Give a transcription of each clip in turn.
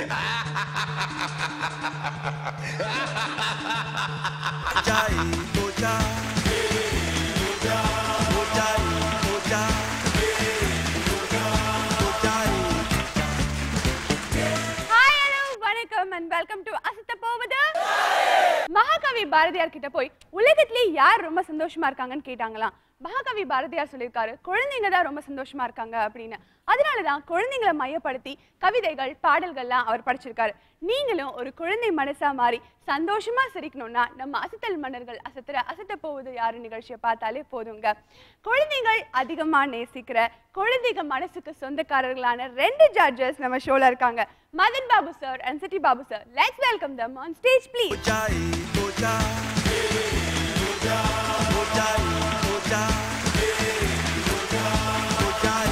Jai Puja. Pujai Puja. Pujai. Hi hello வணக்கம் and welcome to அசத்த போவது மகாகவி பாரதியார் கிட்ட போய் உலகத்திலே யார் ரொம்ப சந்தோஷமா இருக்காங்கன்னு கேட்டாங்களாம் மகாகவி பாரதியார் சொல்லியிருக்காரு குழந்தைங்க தான் ரொம்ப சந்தோஷமா இருக்காங்க அப்படின்னு அதனால தான் குழந்தைங்களை மையப்படுத்தி கவிதைகள் பாடல்கள்லாம் அவர் படிச்சிருக்காரு நீங்களும் ஒரு குழந்தை மனசா மாறி சந்தோஷமா சிரிக்கணும்னா நம்ம அசத்தல் மன்னர்கள் அசத்துற அசத்த போவது யாரு நிகழ்ச்சியை பார்த்தாலே போதுங்க குழந்தைகள் அதிகமா நேசிக்கிற குழந்தைங்க மனசுக்கு சொந்தக்காரர்களான ரெண்டு ஜட்ஜஸ் நம்ம ஷோல இருக்காங்க Madhan Babu sir and Chitti Babu sir let's welcome them on stage please Pujai Puja. Pujai Puja. Pujai.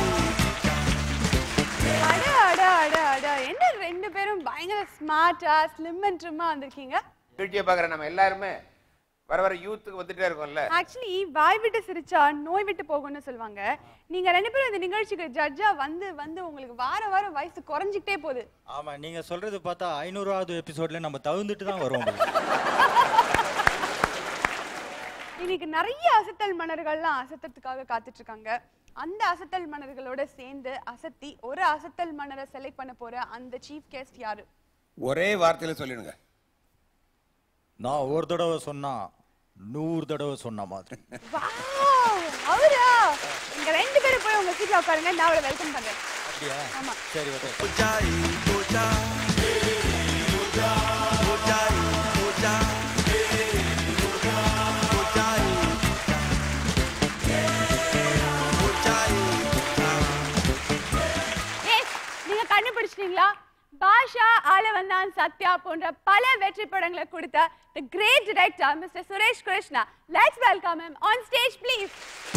அட அட அட அட என்ன ரெண்டு பேரும் பயங்கர ஸ்மார்ட்டா ஸ்லிம் அண்ட் ட்ரிம்மா வந்திருக்கீங்க நிகழ்ச்சியை பார்க்குற நம்ம எல்லாருமே வர வர யூத்துக்கு வந்துட்டே இருக்கோம்ல ஆக்சுவலி வாய் விட்டு சிரிச்சா நோய் விட்டு போகும்னு சொல்லுவாங்க நீங்க ரெண்டு பேரும் இந்த நிகழ்ச்சிக்கு ஜட்ஜா வந்து வந்து உங்களுக்கு வார வாரம் வயசு குறைஞ்சிக்கிட்டே போகுது ஆமா நீங்க சொல்றது பார்த்தா ஐநூறாவது எபிசோட்ல நம்ம தகுந்துட்டு தான் வருவோம் போல. இன்னைக்கு நிறைய அசத்தல் மன்னர்கள்லாம் அசத்தத்துக்காக காத்துட்டு இருக்காங்க அந்த அசத்தல் மன்னர்களோட சேர்ந்து அசத்தி ஒரு அசத்தல் மன்னரை செலக்ட் பண்ண போற அந்த சீஃப் கெஸ்ட் யாரு ஒரே வார்த்தையில சொல்லிடுங்க நான் ஒரு தடவை சொன்னா நூறு தடவை சொன்ன மாதிரி Wow! அவரா நீங்க ரெண்டு பேரும் போய் உங்க சீட்ல உட்காருங்க நான் அவரை வெல்கம் பண்றேன் அப்படியா ஆமா சரி okay Pujai Puja. Pujai Puja. Pujai. Pujai. Yes நீங்க கண்டுபிடிச்சிட்டீங்களா பாஷா ஆள வந்தான் சத்யா போன்ற பல வெற்றி படங்களை கொடுத்த the great director mister Suresh Krishna let's welcome him on stage please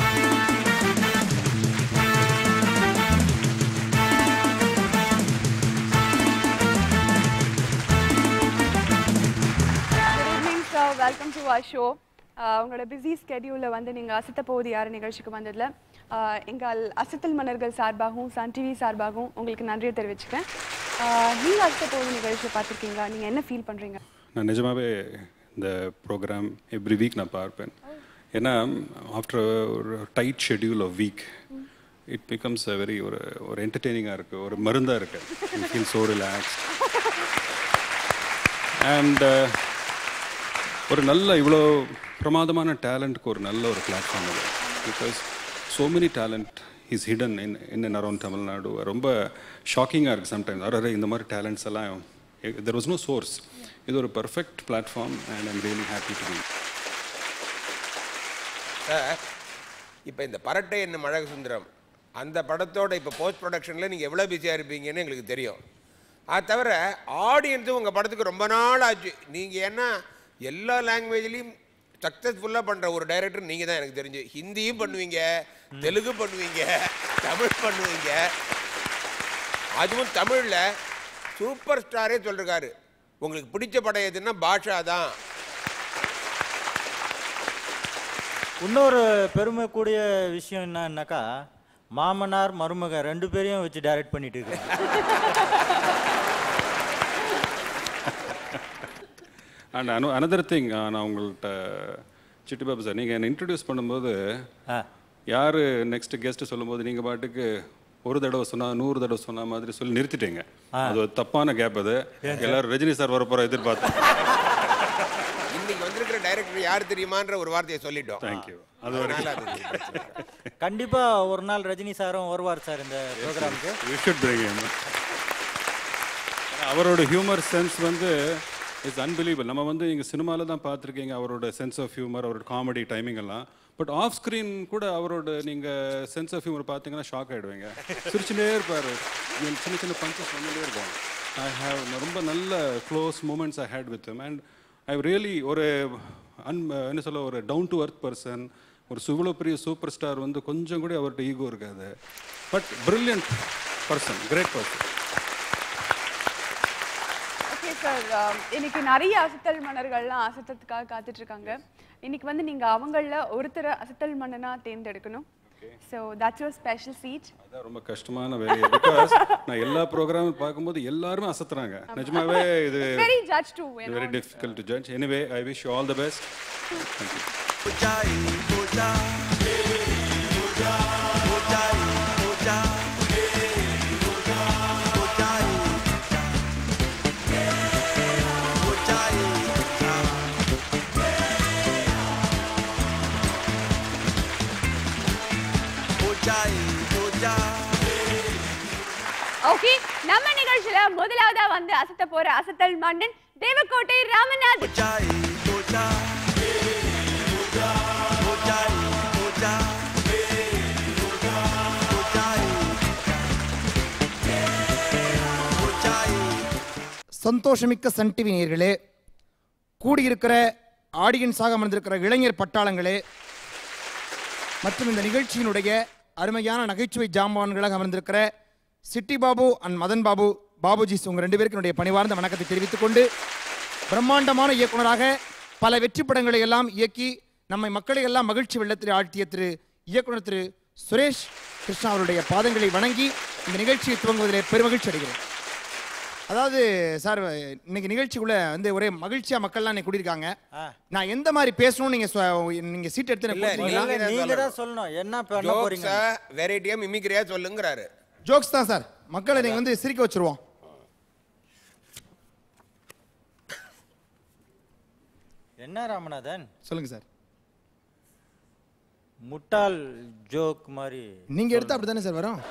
good evening sir welcome to our show உங்களோட பிஸி ஸ்கெடியூலில் வந்து நீங்கள் அசத்த போகுது யார் நிகழ்ச்சிக்கு வந்ததில் ஆஹ் எங்கள் அசத்தல் மன்னர்கள் சார்பாகவும் சன் டிவி சார்பாகவும் உங்களுக்கு நன்றியை தெரிவிச்சுக்கிறேன் நீங்கள் அசத்த போகுது நிகழ்ச்சியை பார்த்துருக்கீங்களா நீங்கள் என்ன ஃபீல் பண்ணுறீங்க நான் நிஜமாவே இந்த ப்ரோக்ராம் எவ்ரி வீக் நான் பார்ப்பேன் ஏன்னா ஆஃப்டர் ஒரு tight schedule of week it becomes a very ஒரு ஒரு என்டர்டெய்னிங்காக இருக்குது ஒரு மருந்தாக இருக்குது ஃபீல் ஸோ ரிலாக்ஸ் அண்ட் ஒரு நல்ல இவ்வளோ பிரமாதமான டேலண்ட்க்கு ஒரு நல்ல ஒரு பிளாட்ஃபார்ம் அது because so many talent is hidden in in and around Tamil Nadu ரொம்ப ஷாக்கிங்காக இருக்குது சம்டைம்ஸ் அரே இந்த மாதிரி டேலண்ட்ஸ் எல்லாம் தெர் வாஸ் நோ சோர்ஸ் இது ஒரு perfect platform and I'm really happy to be sir இப்போ இந்த பரட்டை என்ன மழக சுந்தரம் அந்த படத்தோட இப்போ போஸ்ட் ப்ரொடக்ஷனில் நீங்கள் எவ்வளோ பிஸியாக இருப்பீங்கன்னு எங்களுக்கு தெரியும் அது தவிர ஆடியன்ஸும் உங்கள் படத்துக்கு ரொம்ப நாள் ஆச்சு நீங்கள் ஏன்னா எல்லா லாங்குவேஜ்லேயும் சக்ஸஸ்ஃபுல்லாக பண்ணுற ஒரு டைரக்டர் நீங்கள் தான் எனக்கு தெரிஞ்சு ஹிந்தியும் பண்ணுவீங்க தெலுங்கு பண்ணுவீங்க தமிழ் பண்ணுவீங்க அதுவும் தமிழில் சூப்பர் ஸ்டாரே சொல்லிருக்காரு உங்களுக்கு பிடிச்ச படம் எதுன்னா பாஷா தான் இன்னொரு பெருமை கூடிய விஷயம் என்னன்னாக்கா மாமனார் மருமக ரெண்டு பேரையும் வச்சு டைரக்ட் பண்ணிட்டு இருக்கேன் அண்ட் அனு அனதர் திங் நான் உங்கள்கிட்ட சிட்டி பாபு சார் நீங்கள் என்னை இன்ட்ரடியூஸ் பண்ணும்போது ஆ. யார் நெக்ஸ்ட் கெஸ்ட் சொல்லும்போது நீங்கள் பாட்டுக்கு ஒரு தடவை சொன்னா நூறு தடவை சொன்ன மாதிரி சொல்லி நிறுத்திட்டீங்க அது ஒரு தப்பான கேப் அது எல்லாரும் ரஜினி சார் வர போகிற எதிர்பார்த்தேன் இன்னைக்கு வந்திருக்கிற டைரக்டர் யார் தெரியுமான்ற ஒரு வார்த்தையை சொல்லிட்டோம் தேங்க்யூ அது ஒரு அதனால அது பிரச்சனை இல்லை. கண்டிப்பா ஒரு நாள் ரஜினி சாரும் வருவார் சார் இந்த ப்ரோக்ராமுக்கு யூ ஷுட் பிரிங் him. அவரோட ஹியூமர் சென்ஸ் வந்து இட்ஸ் அன்பிலீவபிள் நம்ம வந்து இங்கே சினிமாவில் தான் பார்த்துருக்கீங்க அவரோட சென்ஸ் ஆஃப் ஹியூமர் அவரோட காமெடி டைமிங் எல்லாம் பட் ஆஃப் ஸ்க்ரீன் கூட அவரோட நீங்கள் சென்ஸ் ஆஃப் ஹியூமர் பார்த்தீங்கன்னா ஷாக் ஆகிடுவீங்க சிரிச்சுட்டே இருப்பார் சின்ன சின்ன பஞ்சஸ் வந்துட்டே இருக்கும் ஐ ஹாவ் ரொம்ப நல்ல close moments I had with and I really ஒரு அன் என்ன சொல்ல ஒரு டவுன் டு அர்த் பர்சன் ஒரு இவ்வளோ பெரிய சூப்பர் ஸ்டார் வந்து கொஞ்சம் கூட அவர்கிட்ட ஈகோ இருக்காது but brilliant person great person okay sir இன்னைக்கு நிறைய அசத்தல் மன்னர்கள்லாம் அசத்தத்துக்காக காத்துட்டு இருக்காங்க இன்னைக்கு வந்து நீங்க அவங்கள ஒருத்தரை அசத்தல் மன்னனா தேர்ந்தெடுக்கணும் so that's your special seat அதான் ரொம்ப கஷ்டமான வேலை பிகாஸ் நான் எல்லா ப்ரோக்ராமும் பார்க்கும்போது எல்லாருமே அசத்துறாங்க நிஜமாவே இது very judge to very difficult to judge anyway I wish you all the best thank you Ojai, Oja. Ojai, Oja. Ojai. Ojai, Oja. Ojai, Oja. Okay நம்ம நிகழ்ச்சியில முதலாவதா வந்து அசத்த போற அசத்தல் மன்னன் Devakottai Ramanath Ojai, Oja. Ojai, Oja. Ojai. Ojai. சந்தோஷமிக்க Sun TV நேயர்களே கூடியிருக்கிற ஆடியன்ஸாக அமர்ந்திருக்கிற இளைஞர் பட்டாளங்களே மற்றும் இந்த நிகழ்ச்சியினுடைய அருமையான நகைச்சுவை ஜாம்பான்களாக அமர்ந்திருக்கிற சிட்டி பாபு அண்ட் மதன் பாபு பாபுஜிஸ் உங்கள் ரெண்டு பேருக்கு என்னுடைய பணிவார்ந்த வணக்கத்தை தெரிவித்துக் கொண்டு பிரம்மாண்டமான இயக்குனராக பல வெற்றி படங்களை எல்லாம் இயக்கி நம்மை மக்களை எல்லாம் மகிழ்ச்சி வெள்ளத்தில் ஆழ்த்திய திரு இயக்குனர் திரு சுரேஷ் கிருஷ்ணா அவருடைய பாதங்களை வணங்கி இந்த நிகழ்ச்சியை துவங்குவதிலே பெருமகிழ்ச்சி அடைகிறேன் அதாவது சார் இன்னைக்கு நிகழ்ச்சிக்குள்ள வந்து ஒரே மகிழ்ச்சியா மக்கள்லாம் இன்னைக்கு கூடியிருக்காங்க நான் எந்த மாதிரி பேசணும் நீங்க சொ- நீங்க சீட் எடுத்து எனக்கு இல்ல, கொடுத்தீங்களா? நீங்க தான் நீங்க சொல்லணும். தான் சொல்லணும் என்ன பண்ண போறீங்க ஜோக்ஸா வெரைட்டியா மிமிக்ரியா சொல்லுங்கிறாரு ஜோக்ஸ் தான் சார் மக்களை நீங்க வந்து சிரிக்க வச்சிருவோம் என்ன ராமநாதன் சொல்லுங்க சார் முட்டாள் ஜோக் மாதிரி நீங்க எடுத்தா அப்படித்தானே சார் வரும்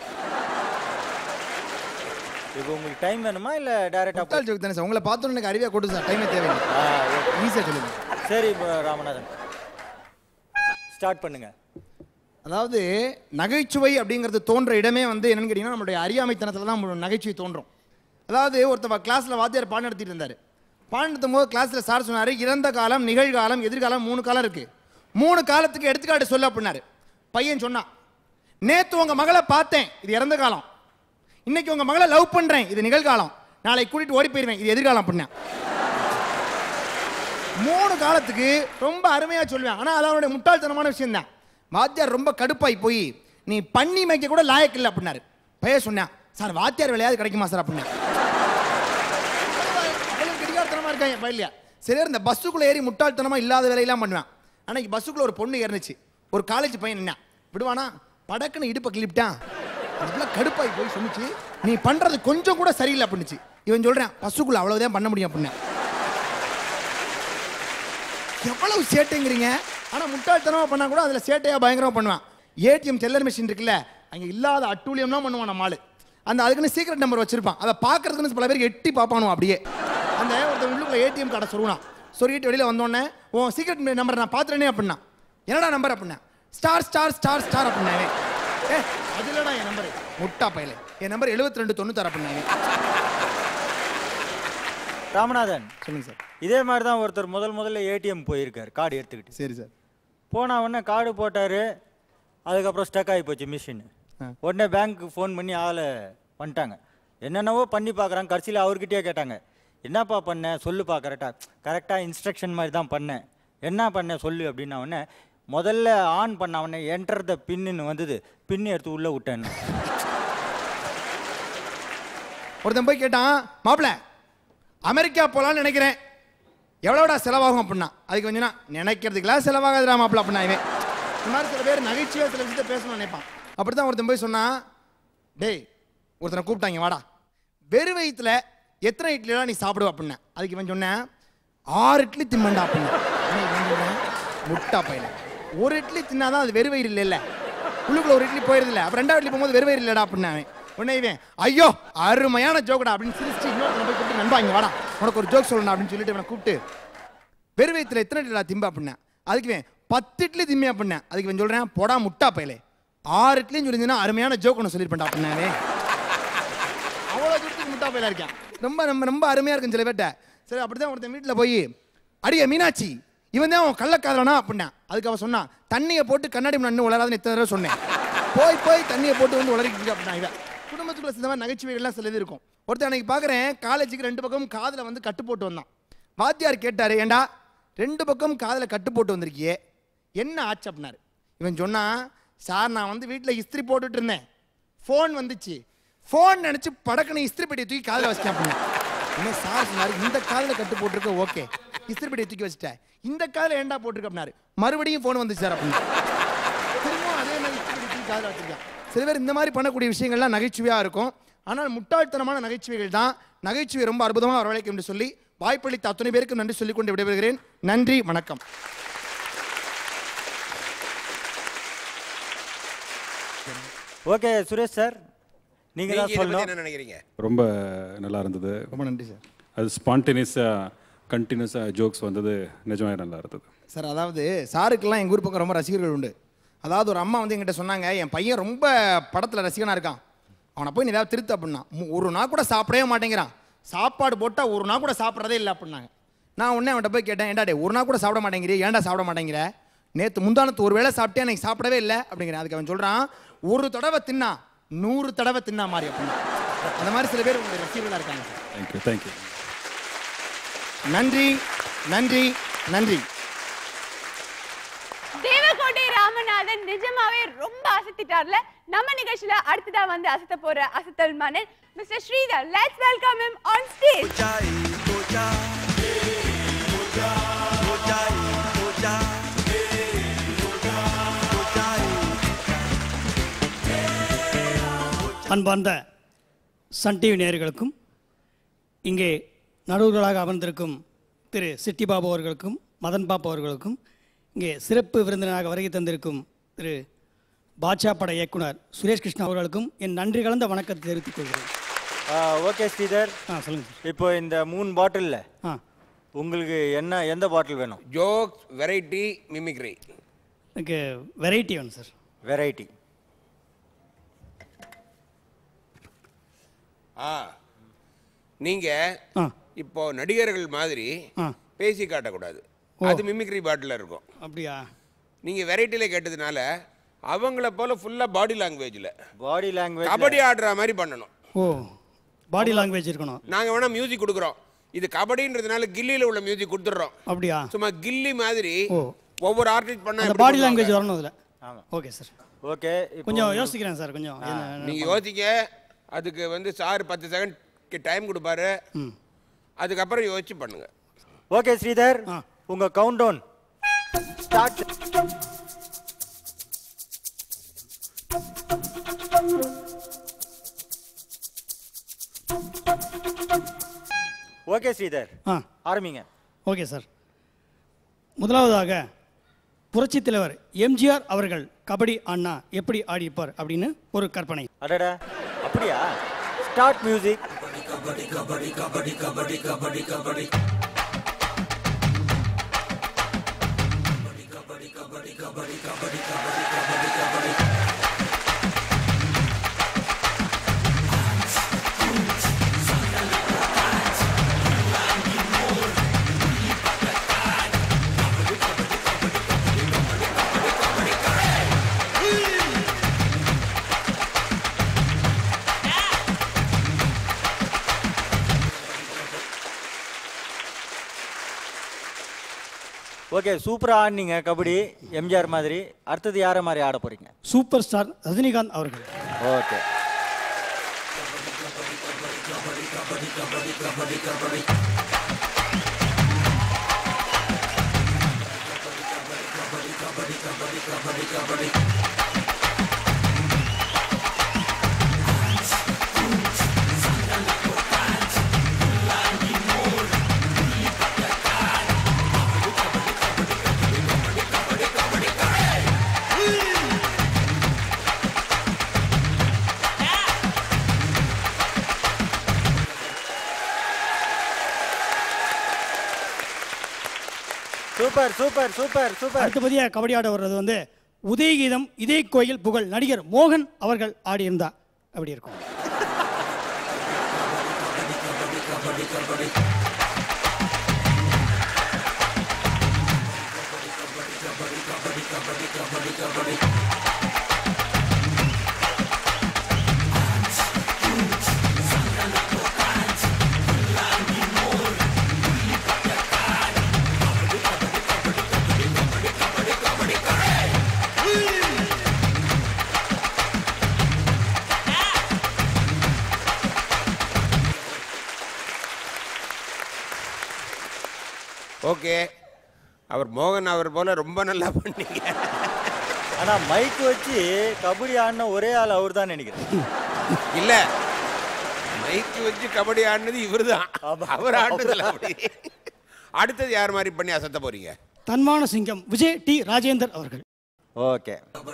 இப்போ உங்களுக்கு டைம் வேணுமா இல்ல டைரக்டா முட்டாள் ஜோக் தானே சார் உங்களை பார்த்தோன்னு எனக்கு அறிவியா கொடுத்து சார் டைமே தேவையில்லை ஈஸியா சொல்லுங்க சரி இப்போ ராமநாதன் ஸ்டார்ட் பண்ணுங்க அதாவது நகைச்சுவை அப்படிங்கிறது தோன்ற இடமே வந்து என்னன்னு கேட்டிங்கன்னா நம்மளுடைய அறியாமைத்தனத்தில் தான் நம்ம நகைச்சுவை தோன்றும் அதாவது ஒருத்தர் கிளாஸில் வாத்தியார் பாடம் நடத்திட்டு இருந்தார் பாடம் நடத்தும் போது கிளாஸில் சார் சொன்னார் இறந்த காலம் நிகழ்காலம் எதிர்காலம் மூணு காலம் இருக்குது மூணு காலத்துக்கு எடுத்துக்காட்டு சொல்லு அப்படின்னாரு பையன் சொன்னான் நேற்று உங்கள் மகளை பார்த்தேன் இது இறந்த காலம் இன்னைக்கு உங்கள் மகளை லவ் பண்ணுறேன் இது நிகழ்காலம் நாளைக்கு கூட்டிட்டு ஓடி போயிடுவேன் இது எதிர்காலம் அப்படின்னா மூணு காலத்துக்கு ரொம்ப அருமையா சொல்லுவேன் ஆனா அது அவனுடைய முட்டாள்தனமான விஷயம் தான் வாத்தியார் ரொம்ப கடுப்பாய் போய் நீ பண்ணி மேய்க்க கூட லாயக்கு இல்லை அப்படின்னாரு பையன் சொன்னேன் சார் வாத்தியார் வேலையாவது கிடைக்குமா சார் அப்படின்னா அவ்வளவு கெடிகாரத்தனமா இருக்காங்க பையலியா சிலர் இந்த பஸ்ஸுக்குள்ள ஏறி முட்டாள்தனமா இல்லாத வேலையெல்லாம் பண்ணுவேன் அன்னைக்கு பஸ்ஸுக்குள்ள ஒரு பொண்ணு ஏறினுச்சு ஒரு காலேஜ் பையன் என்ன விடுவானா படக்குன்னு இடுப்பை கிளிப்பிட்டான் அதுக்குள்ள கடுப்பாய் போய் சொன்னிச்சு நீ பண்றது கொஞ்சம் கூட சரியில்லை அப்படின்னுச்சு இவன் சொல்றேன் பஸ்ஸுக்குள்ள அவ்வளவுதான் பண்ண முடியும் அப்படின்னா எவ்வளவு சேட்டைங்கிறீங்க ஆனா முட்டாள்தனமா பண்ணா கூட அதுல சேட்டையா பயங்கரமா பண்ணுவான் ஏடிஎம் செல்லர் மிஷின் இருக்குல்ல அங்க இல்லாத அட்டூழியம்லாம் பண்ணுவான் நம்ம ஆளு அந்த அதுக்குன்னு சீக்ரெட் நம்பர் வச்சிருப்பான் அதை பார்க்கறதுக்குன்னு பல பேருக்கு எட்டி பார்ப்பானு அப்படியே அந்த ஒருத்தன் உள்ளுக்குள்ள ஏடிஎம் கார்டை சொல்லுவான் சொல்லிட்டு வெளியில வந்தோடனே உன் சீக்ரெட் நம்பர் நான் பார்த்துறேனே அப்படின்னா என்னடா நம்பர் அப்படின்னா ஸ்டார் ஸ்டார் ஸ்டார் ஸ்டார் அப்படின்னாவே ஏ அது இல்லடா என் நம்பர் முட்டா பையல என் நம்பர் எழுபத்தி ரெண்டு தொண்ணூத்தாறு அப்படின்னாவே ராமநாதன் சொல்லுங்க சார் இதே மாதிரி தான் ஒருத்தர் முதல் முதல்ல ஏடிஎம் போயிருக்காரு கார்டு எடுத்துக்கிட்டு சரி சார் போன உடனே கார்டு போட்டாரு அதுக்கப்புறம் ஸ்டக் ஆகி போச்சு மிஷின் உடனே பேங்க்கு ஃபோன் பண்ணி ஆளை வந்துட்டாங்க என்னென்னவோ பண்ணி பார்க்குறாங்க கடைசியில் அவர்கிட்டயே கேட்டாங்க என்னப்பா பண்ண சொல்லுப்பா கரெக்டாக கரெக்டாக இன்ஸ்ட்ரக்ஷன் மாதிரி தான் பண்ணேன் என்ன பண்ண சொல்லு அப்படின்ன உடனே முதல்ல ஆன் பண்ண உடனே என்டர் த பின்னு வந்தது பின்னு எடுத்து உள்ளே விட்டேன்னு ஒருத்தன் போய் கேட்டான் மாப்பிள அமெரிக்கா போலான்னு நினைக்கிறேன் எவ்வளோடா செலவாகும் அப்படின்னா அதுக்கு கொஞ்சம் நினைக்கிறதுக்கெல்லாம் செலவாகாதுடா மாப்பிள அப்படின்னா இவன் இந்த மாதிரி சில பேர் நகைச்சுவை சில விஷயத்தை பேசணும்னு நினைப்பான் அப்படி தான் ஒருத்தன் போய் சொன்னான் டேய் ஒருத்தனை கூப்பிட்டாங்க வாடா வெறு வயிற்றுல எத்தனை இட்லிலாம் நீ சாப்பிடுவ அப்படின்னா அதுக்கு இவன் சொன்னேன் ஆறு இட்லி திம்மண்டா அப்படின்னா ஆனா இவன் சொன்னான், முட்டா பையல ஒரு இட்லி தின்னாதான் அது வெறு வயிறு இல்லைல்ல உள்ளுக்குள்ள ஒரு இட்லி போயிருது இல்ல அப்ப ரெண்டாவது இட்லி போகும்போது வெறு வயிறு இல்லடா அப்படின்னா அவன் உடனே இவன் ஐயோ அருமையான ஜோக்கடா அப்படின்னு சிரிச்சு இன்னொருத்தனை போய் கூப்பிட்டு நண்பா இங்க வாடா உனக்கு ஒரு ஜோக் சொல்லணும் அப்படின்னு சொல்லிட்டு இவனை கூப்பிட்டு வெறு வயிற்றுல எத்தனை இட்லிடா திம்ப அப்படின்னா அதுக்கு இவன் பத்து இட்லி திம்மி அப்படின்னா அதுக்கு இவன் சொல்றேன் போடா முட்டா பையலே ஆறு இட்லின்னு சொல்லியிருந்தீங்கன்னா அருமையான ஜோக் ஒன்று சொல்லியிருப்பேன்டா அப்படின்னாவே அவ்வளோ தூரத்துக்கு முட்டா பையலா இருக்கேன் ரொம்ப ரொம்ப ரொம்ப அருமையா இருக்கும் சில பேர்ட்ட சரி அப்படிதான் ஒருத்தன் வீட்டில் போய் அடியே மீனாட்சி இவன் தான் அவன் கள்ளக்காதலனா அப்படின்னா அதுக்கு அவன் சொன்னான் தண்ணியை போட்டு கண்ணாடி முன்னாடி உளராதுன்னு எத்தனை தடவை சொன்னேன் போய் போய் தண்ணியை போட்டு வந்து உளறிக்கிட்டு இருக்கு அப்படின்னா இவன் குடும்பத்துக்குள்ள சில மாதிரி நகைச்சுவைகள்லாம் சில இது இருக்கும் ஒருத்தன் அன்னைக்கு பார்க்குறேன் காலேஜுக்கு ரெண்டு பக்கம் காதில் வந்து கட்டு போட்டு வந்தான் வாத்தியார் கேட்டாரு ஏண்டா ரெண்டு பக்கம் காதில் கட்டு போட்டு வந்திருக்கியே என்ன ஆச்சு அப்படின்னாரு இவன் சொன்னா சார் நான் வந்து வீட்டில் இஸ்திரி போட்டுட்டு இருந்தேன் ஃபோன் வந்துச்சு ஃபோன் நினச்சி படக்குன்னு இஸ்திரி பெட்டியை தூக்கி காதில் வச்சிட்டேன் அப்படின்னு என்ன சார் சொன்னார் இந்த காதில் கட்டு போட்டிருக்க ஓகே இஸ்திரி பெட்டியை தூக்கி வச்சிட்டேன் இந்த காதில் ஏண்டா போட்டிருக்க அப்படின்னாரு மறுபடியும் ஃபோன் வந்துச்சு சார் அப்படின்னு திரும்பவும் அதே மாதிரி இஸ்திரி பெட்டி தூக்கி காதில் வச்சிருக்கேன் சில பேர் இந்த மாதிரி பண்ணக்கூடிய விஷயங்கள்லாம் நகைச்சுவையாக இருக்கும் ஆனால் முட்டாள்தனமான நகைச்சுவைகள் தான் நகைச்சுவை ரொம்ப அற்புதமாக வரவழைக்கும் என்று சொல்லி வாய்ப்பளித்த அத்தனை பேருக்கு நன்றி சொல்லிக்கொண்டு விடைபெறுகிறேன் நன்றி வணக்கம் ஓகே சுரேஷ் சார் நீங்க நீங்க தான் இதை பத்தி சொல்லணும் என்ன நினைக்கிறீங்க ரொம்ப நல்லா இருந்தது ரொம்ப நன்றி சார் அது ஸ்பான்டேனியஸாக கண்டினியூஸாக ஜோக்ஸ் வந்தது நிஜமாக நல்லா இருந்தது சார் அதாவது சாருக்கெல்லாம் எங்கள் ஊர் பக்கம் ரொம்ப ரசிகர்கள் உண்டு அதாவது ஒரு அம்மா வந்து எங்கிட்ட சொன்னாங்க என் பையன் ரொம்ப படத்தில் ரசிகனாக இருக்கான் அவனை போய் நீ ஏதாவது திருத்து அப்படின்னா மு- ஒரு நாள் கூட சாப்பிடவே மாட்டேங்கிறான் சாப்பாடு போட்டால் ஒரு நாள் கூட சாப்பிட்றதே இல்லை அப்படின்னாங்க நான் உடனே அவன்கிட்ட போய் கேட்டேன் ஏன்டா டே ஒரு நாள் கூட சாப்பிட மாட்டேங்கிறீ ஏன்டா சாப்பிட மாட்டேங்கிற நேற்று முந்தானத்து ஒரு வேளை சாப்பிட்டே எனக்கு சாப்பிடவே இல்லை அப்படிங்கிறேன் அதுக்கு அவன் சொல்கிறான் ஒரு தடவை தின்னா நூறு தடவை தின்னா மாதிரி அப்படின்னா அந்த மாதிரி சில பேர் உங்களுடைய ரசிகர்களாக இருக்காங்க சார் தேங்க்யூ தேங்க்யூ நன்றி நன்றி நன்றி தேவகோட்டை ராமநாதன் நிஜமாவே ரொம்ப அசத்திட்டார்ல நம்ம நிகழ்ச்சியில அடுத்ததா வந்து அசத்த போற அசத்தல் மன்னன் mister Sridhar let's welcome him on stage Ujai, ujai, ujai, ujai, ujai. அன்பார்ந்த சன் டிவி நேயர்களுக்கும் இங்கே நடுவர்களாக அமர்ந்திருக்கும் திரு சிட்டிபாபு அவர்களுக்கும் மதன் பாபு அவர்களுக்கும் இங்கே சிறப்பு விருந்தினராக வருகை தந்திருக்கும் திரு பாட்ஷா பட இயக்குனர் சுரேஷ் கிருஷ்ணா அவர்களுக்கும் என் நன்றி கலந்த வணக்கத்தை தெரிவித்துக் கொள்கிறேன் ஓகே ஸ்ரீதர் ஆ சொல்லுங்கள் சார் இப்போ இந்த மூணு பாட்டிலில் ஆ உங்களுக்கு என்ன எந்த பாட்டில் வேணும் ஜோக்ஸ் வெரைட்டி மிமிக்ரி எனக்கு வெரைட்டி வேணும் சார் வெரைட்டி ஆ நீங்க ஆ இப்போ நடிகர்கள் மாதிரி ஆ பேசி காட்டக்கூடாது அது மிமிக்ரி பாட்டில் இருக்கும் அப்படியா நீங்க வெரைட்டில கேட்டதுனால அவங்கள போல ஃபுல்லா பாடி லாங்குவேஜ்ல பாடி லாங்குவேஜ் கபடி ஆடுற மாதிரி பண்ணணும் ஓ பாடி லாங்குவேஜ் இருக்கணும் நாங்க வேணா மியூசிக் கொடுக்குறோம் இது கபடின்றதுனால கில்லியில உள்ள மியூசிக் கொடுத்துட்றோம் அப்படியா சும்மா கில்லி மாதிரி ஓ. ஒவ்வொரு ஆர்டிஸ்ட் பண்ணா அந்த எப்படி பாடி பண்ணுவாங்க? லாங்குவேஜ் வரணும் அதில் ஆமாம் ஓகே சார் ஓகே கொஞ்சம் யோசிக்கிறேன் சார் கொஞ்சம் என்ன- நீங்க யோசிக்க அதுக்கு வந்து சார் பத்து செகண்ட் டைம் கொடுப்பாரு ம் அதுக்கப்புறம் யோசிச்சு பண்ணுங்க ஓகே ஸ்ரீதர் ஆ. உங்க countdown start okay Sridhar ஆ ஆரம்பிங்க ஓகே சார் முதலாவதாக புரட்சித் தலைவர் எம்ஜிஆர் அவர்கள் கபடி ஆடினா எப்படி ஆடிப்பார் அப்படின்னு ஒரு கற்பனை அடடா அப்படியா ஸ்டார்ட் மியூசிக் ஓகே சூப்பரா ஆடினீங்க கபடி எம்ஜிஆர் மாதிரி அடுத்தது யாரை மாதிரி ஆட போறீங்க சூப்பர் ஸ்டார் ரஜினிகாந்த் அவர்கள் okay super super super super அடுத்தபடியாக கபடி ஆட வர்றது வந்து உதயகீதம் இதே கோயில் புகழ் நடிகர் மோகன் அவர்கள் ஆடியிருந்தா அப்படி இருக்கும் ஓகே அவர் மோகன் அவர் போல ரொம்ப நல்லா பண்ணீங்க ஆனா மைக் வச்சு கபடி ஆடின ஒரே ஆள் அவர் தான் நினைக்கிறேன் இல்ல மைக்கு வச்சு கபடி ஆடினது இவர்தான் அவர் ஆடினதுல அப்படி அடுத்தது யார் மாதிரி பண்ணி அசத்த போறீங்க தன்மான சிங்கம் விஜய் டி ராஜேந்தர் அவர்கள் ஓகே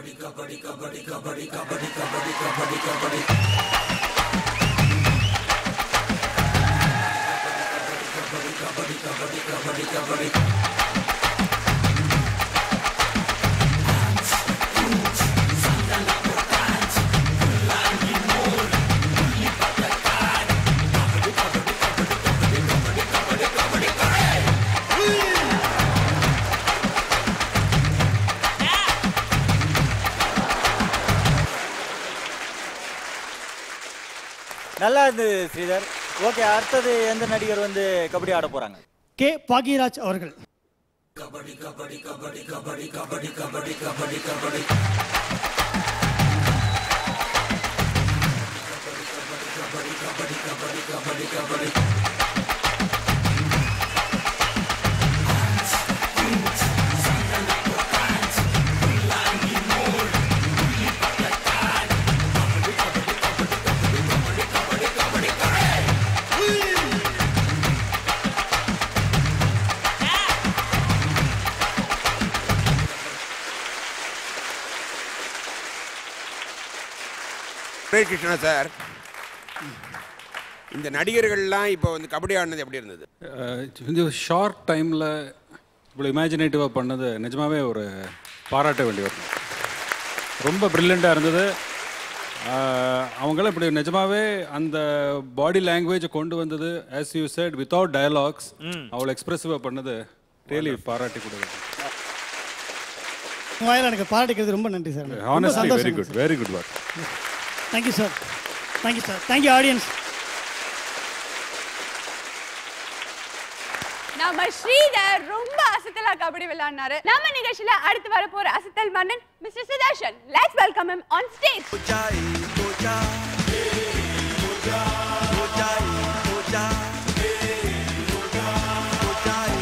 நல்லா இருந்தது ஸ்ரீதர் ஓகே அடுத்தது எந்த நடிகர் வந்து கபடி ஆட போறாங்க கே பாக்யராஜ் அவர்கள் சுரேஷ் கிருஷ்ணா சார் இந்த நடிகர்கள்லாம் இப்போ வந்து கபடி ஆடினது எப்படி இருந்தது இந்த ஷார்ட் டைமில் இவ்வளோ இமேஜினேட்டிவாக பண்ணது நிஜமாவே ஒரு பாராட்ட வேண்டிய ஒரு ரொம்ப ப்ரில்லியண்ட்டாக இருந்தது அஹ், அவங்களாம் இப்படி நிஜமாவே அந்த பாடி லாங்குவேஜை கொண்டு வந்தது as you said without dialogues அவ்வளோ எக்ஸ்பிரசிவாக பண்ணது ரியலி பாராட்டி கொடுக்குது உங்க வாயில எனக்கு பாராட்டிக்கிறது ரொம்ப நன்றி சார் ரொம்ப ஹானஸ்ட்லி வெரி சந்தோஷம் good very good work thank you sir thank you sir thank you audience நம்ம ஸ்ரீதர் ரொம்ப அசத்தலா கபடி விளையாடினாரு நம்ம நிகழ்ச்சியில அடுத்து வர போற அசத்தல் மன்னன் mister Sudharshan let's welcome him on stage हो जाए हो जा हो जाए हो जा हो जाए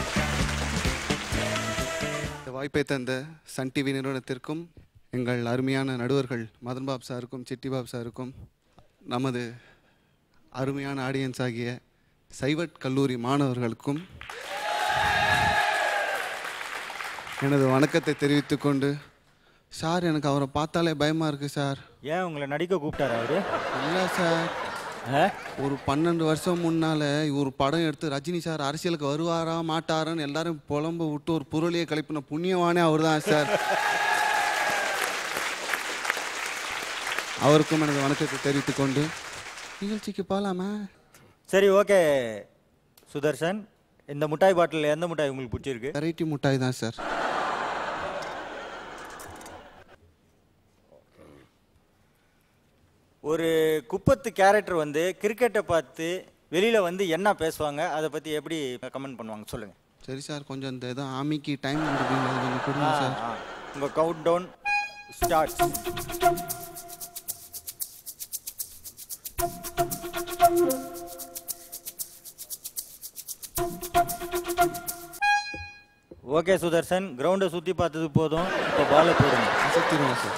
இந்த வாய்ப்பை தந்த சன் டிவி நிறுவனத்திற்கும் எங்கள் அருமையான நடுவர்கள் மதன் பாப் சாருக்கும் சிட்டி பாப் சாருக்கும் நமது அருமையான ஆடியன்ஸ் ஆகிய சைவட் கல்லூரி மாணவர்களுக்கும் எனது வணக்கத்தை தெரிவித்துக் கொண்டு சார் எனக்கு அவரை பார்த்தாலே பயமாக இருக்குது சார் ஏன் உங்களை நடிக்க கூப்பிட்டாரு அவரு இல்லை சார் ஆ? ஒரு பன்னெண்டு வருஷம் முன்னால் ஒரு படம் எடுத்து ரஜினி சார் அரசியலுக்கு வருவாரா மாட்டாரான்னு எல்லாரும் புலம்ப விட்டு ஒரு புரளியை கழிப்பின புண்ணியவானே அவர் தான் சார் அவருக்கும் எனது வணக்கத்தை தெரிவித்துக் கொண்டு நிகழ்ச்சிக்கு போகலாமா சரி ஓகே சுதர்ஷன் இந்த முட்டாய் பாட்டில் எந்த முட்டாய் உங்களுக்கு பிடிச்சிருக்கு வெரைட்டி முட்டாய் தான் சார் ஒரு குப்பத்து கேரக்டர் வந்து கிரிக்கெட்டை பார்த்து வெளியில வந்து என்ன பேசுவாங்க அதை பத்தி எப்படி கமெண்ட் பண்ணுவாங்க சொல்லுங்க சரி சார் கொஞ்சம் இந்த ஏதோ ஆமிக்கு டைம் கொடுப்பீங்களா அது கொஞ்சம் கொடுங்க சார் ஆ, உங்க countdown start okay Sudharsan கிரவுண்டை சுத்தி பார்த்தது போதும் இப்போ பாலை போடுங்க அசத்திடுவோம் சார்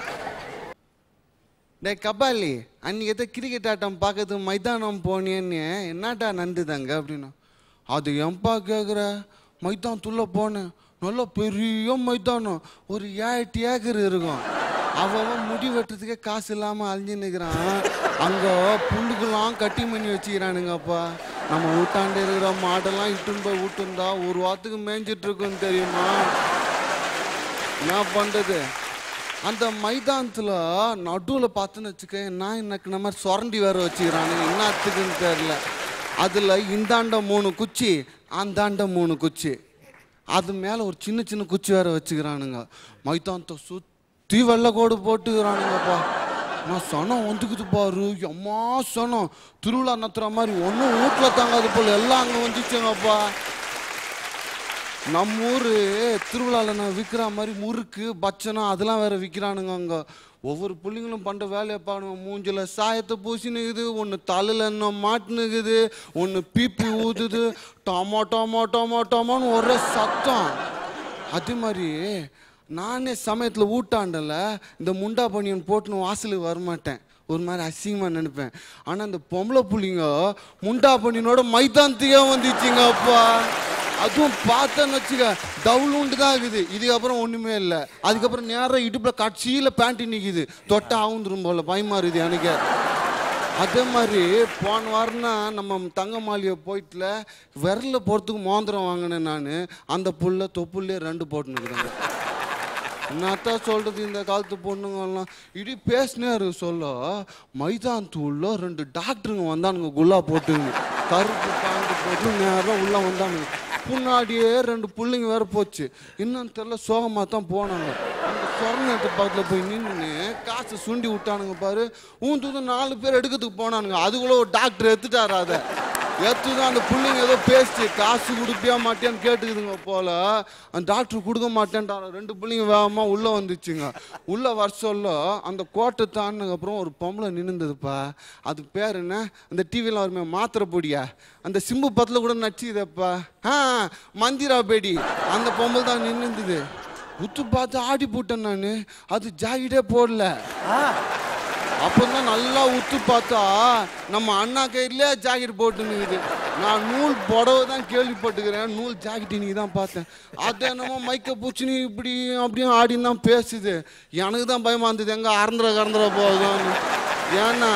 டே கபாலி அன்னைக்கு எதோ கிரிக்கெட் ஆட்டம் பார்க்கறது மைதானம் போனேன்னு என்னடா நந்துதாங்க அப்படின்னா அது ஏன்பா கேட்குற மைதானத்துள்ள போனேன் நல்ல பெரிய மைதானம் ஒரு ஏழு ஏக்கர் இருக்கும் அவன் முடி வெட்டுறதுக்கே காசு இல்லாமல் அழிஞ்சு நிற்கிறான் அங்கே புல்லுக்கெல்லாம் கட்டி பண்ணி வச்சுக்கிறானுங்கப்பா நம்ம வீட்டாண்டு இருக்கிற மாடெல்லாம் இட்டுன்னு போய் விட்டுருந்தா ஒரு வாரத்துக்கு மேய்ஞ்சிட்டு இருக்குன்னு தெரியுமா என்ன பண்ணுறது அந்த மைதானத்தில் நடுவில் பார்த்துன்னு வச்சுக்க நான் எனக்கு நம்ம சுரண்டி வேற வச்சுக்கிறானுங்க என்னத்துக்குன்னு தெரில அதில் இந்தாண்ட மூணு குச்சி அந்தாண்ட மூணு குச்சி அது மேலே ஒரு சின்ன சின்ன குச்சி வேற வச்சுக்கிறானுங்க மைதானத்தை சுற்றி வெள்ளை கோடு போட்டுக்கிறானுங்கப்பா நான் சனம் வந்துக்குது பாரு எம்மா சனம் திருவிழா நடத்துகிற மாதிரி ஒன்றும் வீட்டில் தாங்காது போல் எல்லாம் அங்கே வந்துச்சுங்கப்பா நம்ம ஊர் திருவிழாவில் நான் விற்கிற மாதிரி முறுக்கு பச்சனம் அதெல்லாம் வேற விற்கிறானுங்க அங்கே ஒவ்வொரு பிள்ளைங்களும் பண்ணுற வேலையை பாருங்க மூஞ்சில சாயத்தை பூசினுக்குது ஒன்று தலையில் என்ன மாட்டினுக்குது ஒன்று பீப்பி ஊதுது டொமோ டொமோ டொமோ டொமோன்னு ஒரே சத்தம் அதே மாதிரி நானே சமயத்தில் ஊட்டாண்டல இந்த முண்டா பனியன் போட்டுன்னு வாசலுக்கு வரமாட்டேன் ஒரு மாதிரி அசிங்கமாக நினைப்பேன் ஆனால் இந்த பொம்பளை புள்ளிங்க முண்டா பனியனோட மைதானத்துக்கே வந்துச்சுங்க அப்பா அதுவும் பார்த்தேன்னு வச்சுக்க டவுலுண்டு தான் இருக்குது இதுக்கப்புறம் ஒன்றுமே இல்லை அதுக்கப்புறம் நேராக இடுப்பில் கட்சியில் பேண்ட்டு நிற்கிது தொட்டா ஆகுந்துரும் போல பயமா இருக்குது எனக்கு அதே மாதிரி போன வாரம்னா நம்ம தங்க மாளிகை போயிட்டுல விரல போகிறதுக்கு மோந்திரம் வாங்கினேன் நான் அந்த புல்ல தொப்புள்ளே ரெண்டு போட்டுனுக்குறாங்க என்னத்தான் சொல்றது இந்த காலத்து பொண்ணுங்கெல்லாம் இடி பேசினாரு சொல்ல மைதான் தூள்ல ரெண்டு டாக்டருங்க வந்தானுங்க குல்லா போட்டுங்க கருப்பு பேண்ட் போட்டு நேரம் உள்ள வந்தானுங்க முன்னாடியே ரெண்டு புள்ளைங்க வேற போச்சு என்னன்னு தெரியல சோகமாக தான் போனாங்க அந்த சொர்ணத்து பக்கத்தில் போய் நின்று காசு சுண்டி விட்டானுங்க பாரு ஊந்து நாலு பேர் எடுக்கிறதுக்கு போனானுங்க அதுக்குள்ள ஒரு டாக்டர் எடுத்துட்டாரு அதை எடுத்துதான் அந்த பிள்ளைங்க ஏதோ பேசி காசு கொடுப்பியா மாட்டியான்னு கேட்டுக்குதுங்க போல அந்த டாக்டர் கொடுக்க மாட்டேன்டாரு ரெண்டு பிள்ளைங்க வேகமா உள்ள வந்துச்சுங்க உள்ள வர சொல்ல அந்த கோட்டை தாண்டினதுக்கு அப்புறம் ஒரு பொம்பளை நின்னுந்ததுப்பா அது பேர் என்ன அந்த டிவியில் வருமே மாத்திரை பொடியா அந்த சிம்பு பத்தில் கூட நச்சுதப்பா ஆ மந்திரா பேடி அந்த பொம்பளை தான் நின்னுந்தது உத்து பார்த்து ஆடி போட்டேன் நான் அது ஜாக்கெட்டே போடல அப்பதான் நல்லா உத்து பார்த்தா நம்ம அண்ணா கையிலே ஜாக்கெட் போட்டுனுக்குது நான் நூல் புடவை தான் கேள்விப்பட்டுக்கிறேன் நூல் ஜாக்கெட் இன்னைக்கு தான் பார்த்தேன் அது என்னமோ மைக்க பூச்சினி இப்படி அப்படியும் ஆடின்னு தான் பேசுது எனக்கு தான் பயமா இருந்தது எங்க அறந்துட கறந்துட போகுதுன்னு ஏன்னா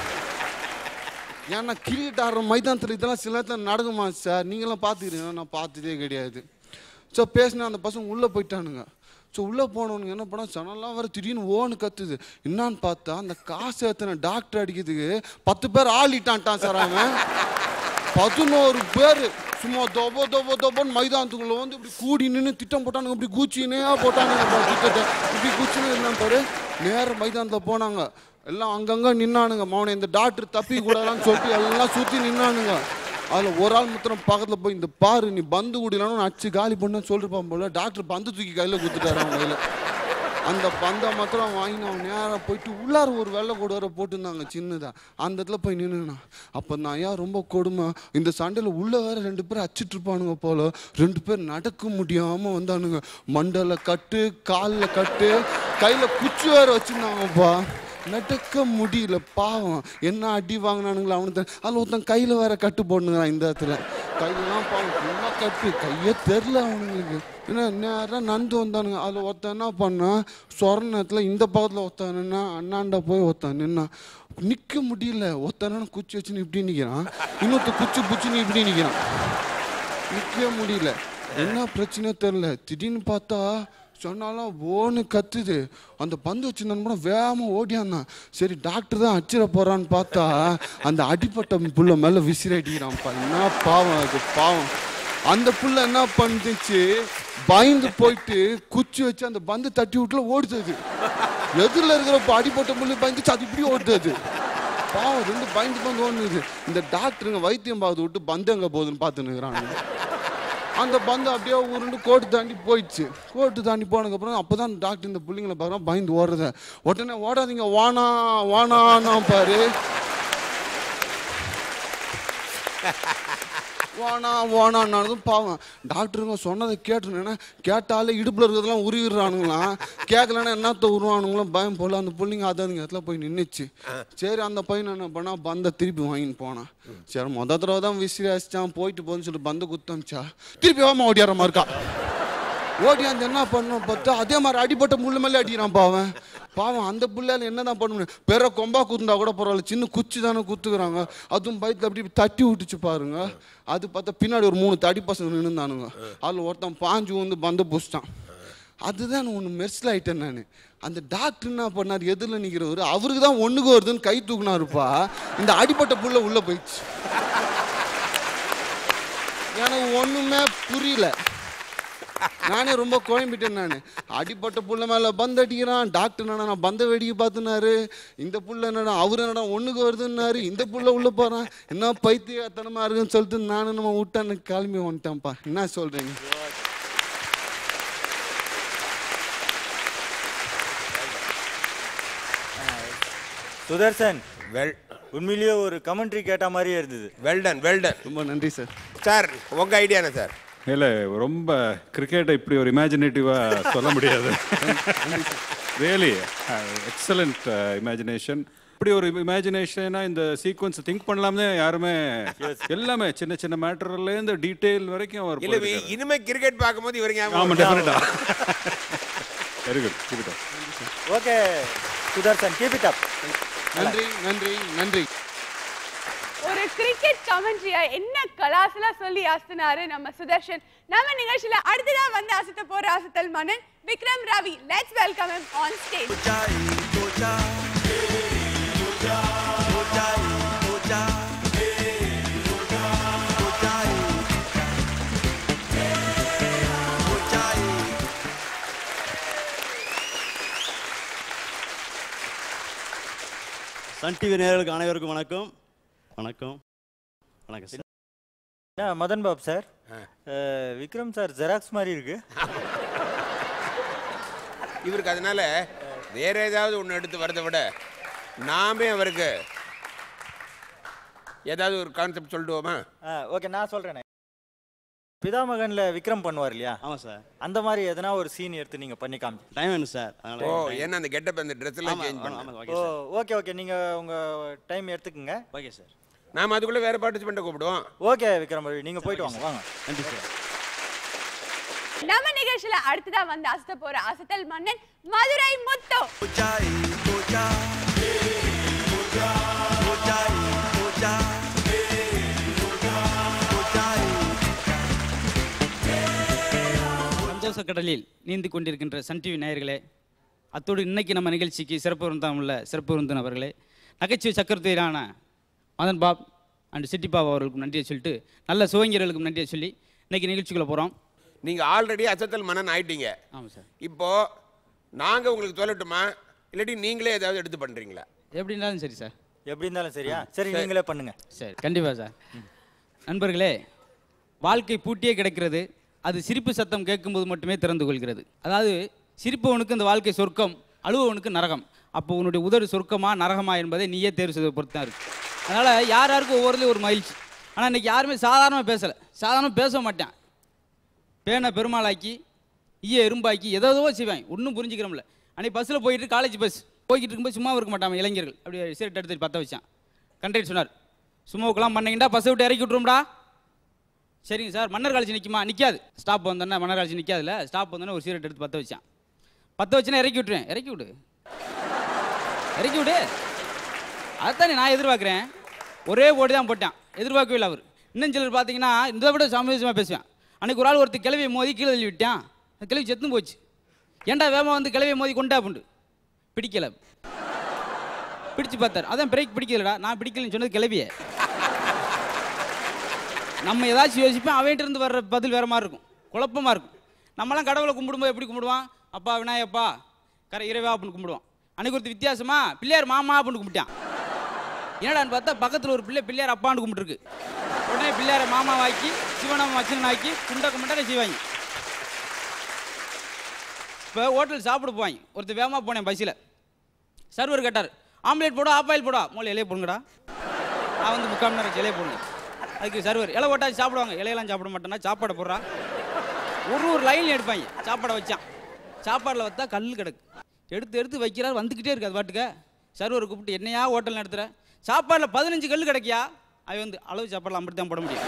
ஏன்னா கிரிக்கெட் ஆடுற மைதானத்தில் இதெல்லாம் சில நேரத்தில் நடக்குமா சார் நீங்களாம் பார்த்துக்கிறீங்க நான் பார்த்ததே கிடையாது ஸோ பேசின அந்த பசங்க உள்ளே போயிட்டானுங்க ஸோ உள்ளே போனவனுங்க என்ன பண்ணா சனெல்லாம் வர திடீர்னு ஓன்னு கத்துது என்னான்னு பார்த்தா அந்த காசு எத்தனை டாக்டர் அடிக்கிறதுக்கு பத்து பேர் ஆளிட்டான்ட்டான் சார் அவன் பதினோரு பேர் சும்மா தொபோ தொபோ தொபோன்னு மைதானத்துக்குள்ள வந்து இப்படி கூடி நின்று திட்டம் போட்டானுங்க இப்படி கூச்சினே போட்டானுங்க பா திட்டத்தை இப்படி கூச்சினே இருந்தான் பாரு நேர மைதானத்தில் போனாங்க எல்லாம் அங்கங்க நின்னானுங்க மௌன இந்த டாக்டர் தப்பி கூடாதான்னு சொல்லிட்டு எல்லாம் சுற்றி நின்னானுங்க அதில் ஒரு ஆள் முத்திரம் பக்கத்தில் போய் இந்த பாரு நீ பந்து குடிலான்னு அடிச்சு காலி பண்ணு சொல்லிருப்பான் போல டாக்டர் பந்து தூக்கி கையில் கொடுத்துட்டாரு அவன் கையில் அந்த பந்தை மாத்திரம் வாங்கி அவன் நேராக போயிட்டு உள்ளார ஒரு வெள்ளை கூட வர போட்டுருந்தாங்க சின்னதா அந்த இடத்துல போய் நின்னுனான் அப்போ நான் ஏன் ரொம்ப கொடுமை இந்த சண்டையில் உள்ள வேற ரெண்டு பேர் அடிச்சிட்டு இருப்பானுங்க போல ரெண்டு பேர் நடக்க முடியாம வந்தானுங்க மண்டல கட்டு காலில் கட்டு கையில் குச்சி வேற வச்சிருந்தாங்கப்பா நடக்க முடியல பாவம் என்ன அடி வாங்கினானுங்களா அவனுக்கு தெரி- அதில் ஒருத்தன் கையில் வேற கட்டு போடணுங்கிறான் இந்த இடத்துல கையெல்லாம் பாவம் சும்மா கட்டு கையே தெரில அவனுங்களுக்கு ஏன்னா நேராக நந்து வந்தானுங்க அதில் ஒருத்தன் என்ன பண்ணான் சொரணத்தில் இந்த பக்கத்தில் ஒருத்தன் நின்னா அண்ணாண்ட போய் ஒருத்தன் நின்னான் நிற்க முடியல ஒருத்தன குச்சி வச்சுன்னு இப்படி நிற்கிறான் இன்னொருத்த குச்சி புச்சின்னு இப்படி நிற்கிறான் நிற்கவே முடியல என்ன பிரச்சனை தெரில திடீர்னு பார்த்தா சொன்னாலும் ஓன்னு கத்துது அந்த பந்து வச்சிருந்தான்னு கூட வேகமாக ஓடியாந்தான் சரி டாக்டர் தான் அச்சிட போறான்னு பார்த்தா அந்த அடிப்பட்ட புள்ள மேலே விசிறி அடிக்கிறான்ப்பா என்ன பாவம் அது பாவம் அந்த புள்ள என்ன பண்ணுச்சு பயந்து போயிட்டு குச்சி வச்சு அந்த பந்து தட்டி விட்டுல ஓடுது அது எதிரில் இருக்கிறப்ப அடிப்பட்ட புள்ளி பயந்துச்சு அது இப்படி ஓடுது அது பாவம் ரெண்டு பயந்து பயந்து ஓடுது இந்த டாக்டருங்க வைத்தியம் பார்த்து விட்டு பந்து எங்கே போகுதுன்னு பார்த்துன்னு அந்த பந்து அப்படியே உருண்டு கோட்டு தாண்டி போயிடுச்சு கோட்டு தாண்டி போனதுக்கப்புறம் அப்போ தான் டாக்டர் இந்த பிள்ளைங்களை பார்க்குறோம் பயந்து ஓடுறத உடனே ஓடாதீங்க வானா வானான்னா பாரு வானா வானான்னதும் பாவம் டாக்டருங்க சொன்னதை கேட்டுருந்தேன்னா கேட்டாலே இடுப்பில் இருக்கிறதெல்லாம் உருவிடுறானுங்களாம் கேட்கலன்னா என்னத்த உருவானுங்களும் பயம் போல அந்த பிள்ளைங்க அது அதுங்க இடத்துல போய் நின்றுச்சு சரி அந்த பையன் என்ன பண்ணா பந்தை திருப்பி வாங்கின்னு போனான் சரி மொத தடவை தான் விசிறி அடிச்சான் போயிட்டு போகுதுன்னு சொல்லி பந்தை குத்தமிச்சா திருப்பி வாமா ஓடியார மாதிரி இருக்கா ஓடி அந்த என்ன பண்ணோம் பார்த்தா அதே மாதிரி அடிபட்ட முள்ளு மேலே அடிக்கிறான் பாவன் பாவம் அந்த புள்ளையால என்ன தான் பண்ண முடியும் பெற கொம்பா குத்துந்தா கூட பரவாயில்ல சின்ன குச்சி தானே குத்துக்கிறாங்க அதுவும் பயத்தில் அப்படி தட்டி விட்டுச்சு பாருங்க அது பார்த்தா பின்னாடி ஒரு மூணு தடி பசங்க நின்றுந்தானுங்க அதில் ஒருத்தன் பாஞ்சு வந்து பந்த பூசிட்டான் அதுதான் ஒன்று மெர்சல் ஆயிட்டேன் நான் அந்த டாக்டர் என்ன பண்ணார் எதிரில் நிற்கிறவர் அவருக்கு தான் ஒண்ணுக்கு வருதுன்னு கை தூக்குனாருப்பா இந்த அடிப்பட்ட புள்ள உள்ள போயிடுச்சு எனக்கு ஒண்ணுமே புரியல நானே ரொம்ப குழம்பிட்டேன் நான் அடிப்பட்ட புள்ள மேல பந்து அடிக்கிறான் டாக்டர் என்னடா நான் பந்த வேடிக்கை பார்த்துனாரு இந்த புள்ள என்னடா அவர் என்னடா ஒண்ணுக்கு வருதுன்னாரு இந்த புள்ள உள்ள போறான் என்ன பைத்தியத்தனமா இருக்குன்னு சொல்லிட்டு நானும் நம்ம விட்டான்னு கிளம்பி வந்துட்டேன்ப்பா என்ன சொல்றீங்க சுதர்சன் வெல் உண்மையிலேயே ஒரு கமெண்ட்ரி கேட்ட மாதிரியே இருந்தது வெல்டன் வெல்டன் ரொம்ப நன்றி சார் சார் உங்கள் ஐடியாண்ணே சார் இல்லை ரொம்ப கிரிக்கெட்டை இப்படி ஒரு இமேஜினேட்டிவாக சொல்ல முடியாது ரியலி எக்ஸலண்ட் இமேஜினேஷன் இப்படி ஒரு இமேஜினேஷனா இந்த சீக்வன்ஸ் திங்க் பண்ணலாம்னே யாருமே எல்லாமே சின்ன சின்ன மேட்டர்லேருந்து டீட்டெயில் வரைக்கும் அவர் இல்லை போயிருக்காரு. இனிமே கிரிக்கெட் பார்க்கும்போது இவருக்கு ஞாபகம் ஆமா வரும். Definitely very good keep it okay Sudharsan keep it up நன்றி நன்றி நன்றி ஒரு கிரிக்கெட் கமெண்ட்ரியா என்ன கலாசலா சொல்லி அசத்தினாரு நம்ம சுதர்ஷன் நம்ம நிகழ்ச்சியில அடுத்ததா வந்து அசத்த போற அசத்தல் மன்னன் Vikram Ravi let's welcome him on stage Sun TV நேயர்களுக்கு அனைவருக்கும் வணக்கம் வணக்கம் வணக்கம் சார் என்ன மதன் பாப் சார் அஹ், விக்ரம் சார் ஜெராக்ஸ் மாதிரி இருக்கு இவருக்கு அதனால வேற ஏதாவது ஒன்று எடுத்து வரதை விட நாமே அவருக்கு ஏதாவது ஒரு கான்செப்ட் சொல்லிடுவோமா ஓகே நான் சொல்றேன் பிதாமகன்ல விக்ரம் பண்ணுவார் இல்லையா ஆமாம் சார் அந்த மாதிரி எதனா ஒரு சீன் எடுத்து நீங்க பண்ணி காமிச்சு டைம் வேணும் சார் ஓ ஏன்னா அந்த கெட்டப் அந்த ட்ரெஸ் எல்லாம் சேஞ்ச் பண்ண ஆமாம் oh okay sir okay okay நீங்க உங்க டைம் எடுத்துக்கங்க ஓகே சார் நாம அதுக்குள்ள வேற பார்ட்டிசிபெண்ட்டை கூப்பிடுவோம் ஓகே விக்ரம் ரவி நீங்க போயிட்டு வாங்க வாங்க நன்றி சார் நம்ம நிகழ்ச்சியில அடுத்ததா வந்து அசத்த போற அசத்தல் மன்னன் மதுரை முத்து சந்தோஷ கடலில் நீந்தி கொண்டிருக்கின்ற சன் டிவி நேயர்களே அத்தோடு இன்னைக்கு நம்ம நிகழ்ச்சிக்கு சிறப்பு விருந்தம் உள்ள சிறப்பு விருந்தினர் அவர்களே நகைச்சுவை சக்கரத்தீரான மதன் பாப் அண்ட் சிட்டி பாப் அவர்களுக்கும் நன்றியை சொல்லிட்டு நல்ல சுவங்கியர்களுக்கும் நன்றியை சொல்லி இன்னைக்கு நிகழ்ச்சிக்குள்ள போகிறோம் நீங்க ஆல்ரெடி அசத்தல் மன்னன் ஆயிட்டீங்க ஆமாம் சார் இப்போ நாங்க உங்களுக்கு சொல்லட்டுமா இல்லாட்டி நீங்களே ஏதாவது எடுத்து பண்றீங்களா எப்படி இருந்தாலும் சரி சார் எப்படி இருந்தாலும் சரியா சரி நீங்களே பண்ணுங்க சரி கண்டிப்பாக சார் நண்பர்களே வாழ்க்கை பூட்டியே கிடக்கிறது அது சிரிப்பு சத்தம் கேட்கும்போது மட்டுமே திறந்து கொள்கிறது அதாவது சிரிப்பவனுக்கு இந்த வாழ்க்கை சொர்க்கம் அழுபவனுக்கு நரகம் அப்போ உன்னுடைய உதடு சொர்க்கமா நரகமா என்பதை நீயே தேர்வு செய்வதை பொறுத்து தான் இருக்கு அதனால் யார் யாருக்கும் ஒவ்வொருலையும் ஒரு மகிழ்ச்சி ஆனால் இன்னைக்கு யாருமே சாதாரணமாக பேசலை சாதாரணமாக பேச மாட்டேன் பேனை பெருமாளாக்கி ஈய எறும்பாக்கி எதோ செய்வேன் ஒன்றும் புரிஞ்சுக்கிறோம்ல அன்னைக்கு பஸ்ஸில் போயிட்டு காலேஜ் பஸ் போய்கிட்டு இருக்கும்போது சும்மா இருக்க மாட்டாங்க இளைஞர்கள் அப்படியே சிகரெட் எடுத்து பற்ற வச்சான் கண்டக்டர் சொன்னார் சும்மாவுக்கெல்லாம் பண்ணீங்கடா பஸ்ஸை விட்டு இறக்கி விட்ரும்டா சரிங்க சார் மன்னர் காலேஜ் நிற்குமா நிற்காது ஸ்டாப் வந்தோன்னே மன்னர் காலேஜ் நிற்காதுல ஸ்டாப் வந்தோன்னே ஒரு சிகரெட் எடுத்து பற்ற வச்சான் பற்ற வச்சுன்னா இறக்கி விட்டுருவேன் இறக்கி விடு இறக்கி விடு அதானே நான் எதிர்பார்க்குறேன் ஒரே ஓடி தான் போட்டான் எதிர்பார்க்கவே இல்லை அவர் இன்னும் சிலர் பார்த்தீங்கன்னா இந்த விட சமயோசமாக பேசுவேன் அன்னைக்கு ஒரு ஆள் ஒருத்தர் கிளவியை மோதி கீழே தள்ளி விட்டான் அந்த கிளவி செத்தும் போச்சு ஏன்டா வேகமாக வந்து கிளவியை மோதி கொண்டா புண்டு பிடிக்கல பிடிச்சு பார்த்தார் அதான் பிரேக் பிடிக்கலடா நான் பிடிக்கலன்னு சொன்னது கிளவியே நம்ம ஏதாச்சும் யோசிப்பேன் அவன்கிட்ட இருந்து வர்ற பதில் வேற மாதிரி இருக்கும் குழப்பமா இருக்கும் நம்மலாம் கடவுளை கும்பிடும்போது எப்படி கும்பிடுவான் அப்பா விநாயகப்பா கரை இறைவா அப்படின்னு கும்பிடுவான் அன்னைக்கு ஒருத்தர் வித்தியாசமா பிள்ளையார் மாமா அப்படின்னு கும்பிட்டான் என்னடான்னு பார்த்தா பக்கத்தில் ஒரு பிள்ளை பிள்ளையார் அப்பான்னு கும்பிட்டுருக்கு உடனே பிள்ளையார மாமா வாக்கி சிவனாம வச்சன் ஆக்கி குண்டக்க குண்டக்க செய்வாங்க இப்போ ஹோட்டல் சாப்பிட போவாங்க ஒருத்தர் வேகமாக போனேன் பஸ்ஸில் சர்வர் கேட்டார் ஆம்லேட் போடா ஆஃப் ஆயில் போடா மூளை இலையை போடுங்கடா நான் வந்து முக்கால் மணி நேரம் இலையை போடுங்க அதுக்கு சர்வர் இலை போட்டாச்சு சாப்பிடுவாங்க இலையெல்லாம் சாப்பிட மாட்டேன்னா சாப்பாடை போடுறா ஒரு ஒரு லைன் எடுப்பாங்க சாப்பாடை வச்சான் சாப்பாடில் வச்சா கல் கிடக்கு எடுத்து எடுத்து வைக்கிறார் வந்துக்கிட்டே இருக்கு அது பாட்டுக்க சர்வர் கூப்பிட்டு என்னையா ஹோட்டல் நடத்துகிற சாப்பாடில் பதினஞ்சு கல் கிடைக்கியா அவன் வந்து அளவு சாப்பாடில் அப்படி தான் போட முடியும்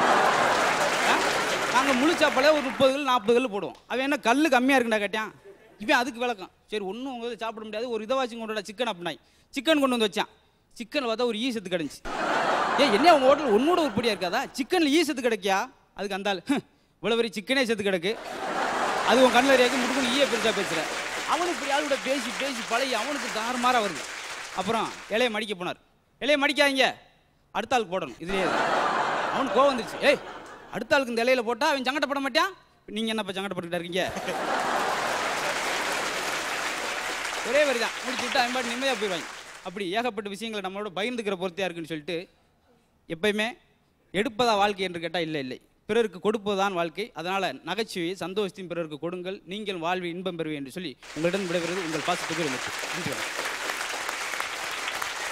நாங்கள் முழு சாப்பாடே ஒரு முப்பது கல் நாற்பது கல் போடுவோம் அவன் என்ன கல் கம்மியாக இருக்குண்டா கேட்டான் இவன் அதுக்கு விளக்கம் சரி ஒன்றும் உங்க சாப்பிட முடியாது ஒரு இதை வாசி கொண்டு சிக்கன் அப்படின்னாய் சிக்கன் கொண்டு வந்து வச்சான் சிக்கன் பார்த்தா ஒரு ஈ செத்து கிடந்துச்சு ஏன் என்ன உங்கள் ஹோட்டல் ஒன்னோட உருப்படியாக இருக்காதா சிக்கனில் ஈ செத்து கிடைக்கியா அதுக்கு அந்த ஆள் "ஹம், இவ்வளோ பெரிய சிக்கனே செத்து கிடக்கு அது உன் கண்ணில் ஏறி முடுக்குன்னு ஈய பெருசாக பேசுகிற அவனுக்கு இப்படி ஆளோட பேசி பேசி பழகி அவனுக்கு தாறுமாறாக வருது அப்புறம் இலையை மடிக்க போனார் இலையை மடிக்காதீங்க அடுத்த ஆளுக்கு போடணும் இதுலேயே அவனுக்கு கோவம் வந்துருச்சு ஏய் அடுத்த ஆளுக்கு இந்த இலையில போட்டால் அவன் சங்கடப்பட மாட்டான் நீங்கள் என்னப்பா சங்கடப்பட்டுக்கிட்டா இருக்கீங்க ஒரே வரி தான் முடிச்சு விட்டு அவன் பாட்டு நிம்மதியாக போயிடுவாங்க அப்படி ஏகப்பட்ட விஷயங்களை நம்மளோட பகிர்ந்துக்கிற பொறுத்தியாக இருக்குன்னு சொல்லிட்டு எப்பயுமே எடுப்பதா வாழ்க்கை என்று கேட்டால் இல்லை இல்லை பிறருக்கு கொடுப்பதுதான் வாழ்க்கை அதனால் நகைச்சுவையை சந்தோஷத்தையும் பிறருக்கு கொடுங்கள் நீங்கள் வாழ்வி இன்பம் பெறுவீர்கள் என்று சொல்லி உங்களிடம் விடைபெறுவது உங்கள் பாசத்துக்கு ரொம்ப நன்றி வணக்கம்.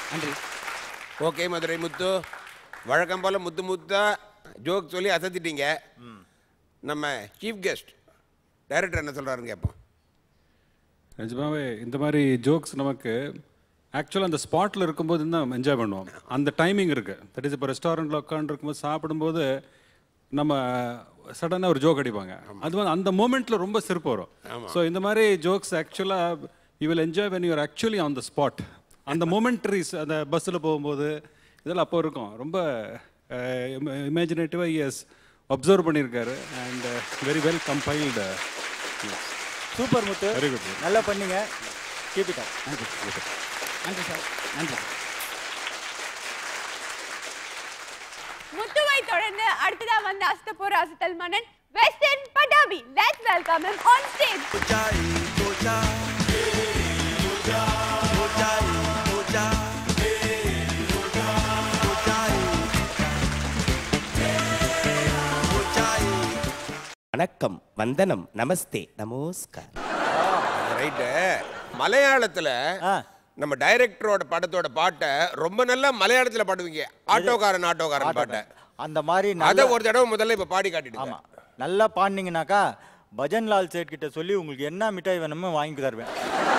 நன்றி ஓகே மதுரை முத்து வழக்கம் போல் முத்து முத்தா ஜோக் சொல்லி அசத்திட்டீங்க நம்ம சீஃப் கெஸ்ட் டைரக்டர் என்ன சொல்கிறாருன்னு கேட்போம் நிஜமாவே இந்த மாதிரி ஜோக்ஸ் நமக்கு ஆக்சுவலாக அந்த ஸ்பாட்டில் இருக்கும்போது தான் என்ஜாய் பண்ணுவோம் அந்த டைமிங் இருக்குது தட் இஸ் இப்போ ரெஸ்டாரண்ட்டில் உட்காந்துருக்கும்போது சாப்பிடும்போது நம்ம சடனாக ஒரு ஜோக் அடிப்பாங்க அது வந்து அந்த மூமெண்ட்டில் ரொம்ப சிரிப்பு வரும் ஸோ இந்த மாதிரி ஜோக்ஸ் ஆக்சுவலாக you will enjoy when you're actually on the spot அந்த மொமெண்ட்ரிஸ் அந்த பஸ்ஸில் போகும்போது இதெல்லாம் அப்போ இருக்கும் ரொம்ப இமேஜினேட்டிவாக எஸ் அப்சர்வ் பண்ணியிருக்காரு and very well compiled super Muthu very good நல்லா பண்ணீங்க கீப் இட் நன்றி நன்றி சார் நன்றி முத்துவை தொடர்ந்து அடுத்ததா வந்து அசத்த போற அசத்தல் மன்னன் western Pattabi let's welcome him on stage Ojai, Ojai, Ojai, Ojai, Ojai, வணக்கம் வந்தனம் நமஸ்தே நமஸ்கார் ரைட்டு மலையாளத்தில் நம்ம டைரக்டரோட படத்தோட பாட்டை ரொம்ப நல்லா மலையாளத்தில் பாடுவீங்க ஆட்டோக்காரன் ஆட்டோக்காரன் பாட்டை அந்த மாதிரி அதை நல்ல ஒரு தடவை முதல்ல இப்போ பாடி காட்டிடுங்க ஆமா நல்லா பாடினீங்கனாக்கா பஜன்லால் சேட் கிட்ட சொல்லி உங்களுக்கு என்ன மிட்டாய் வேணுமோ வாங்கி தருவேன்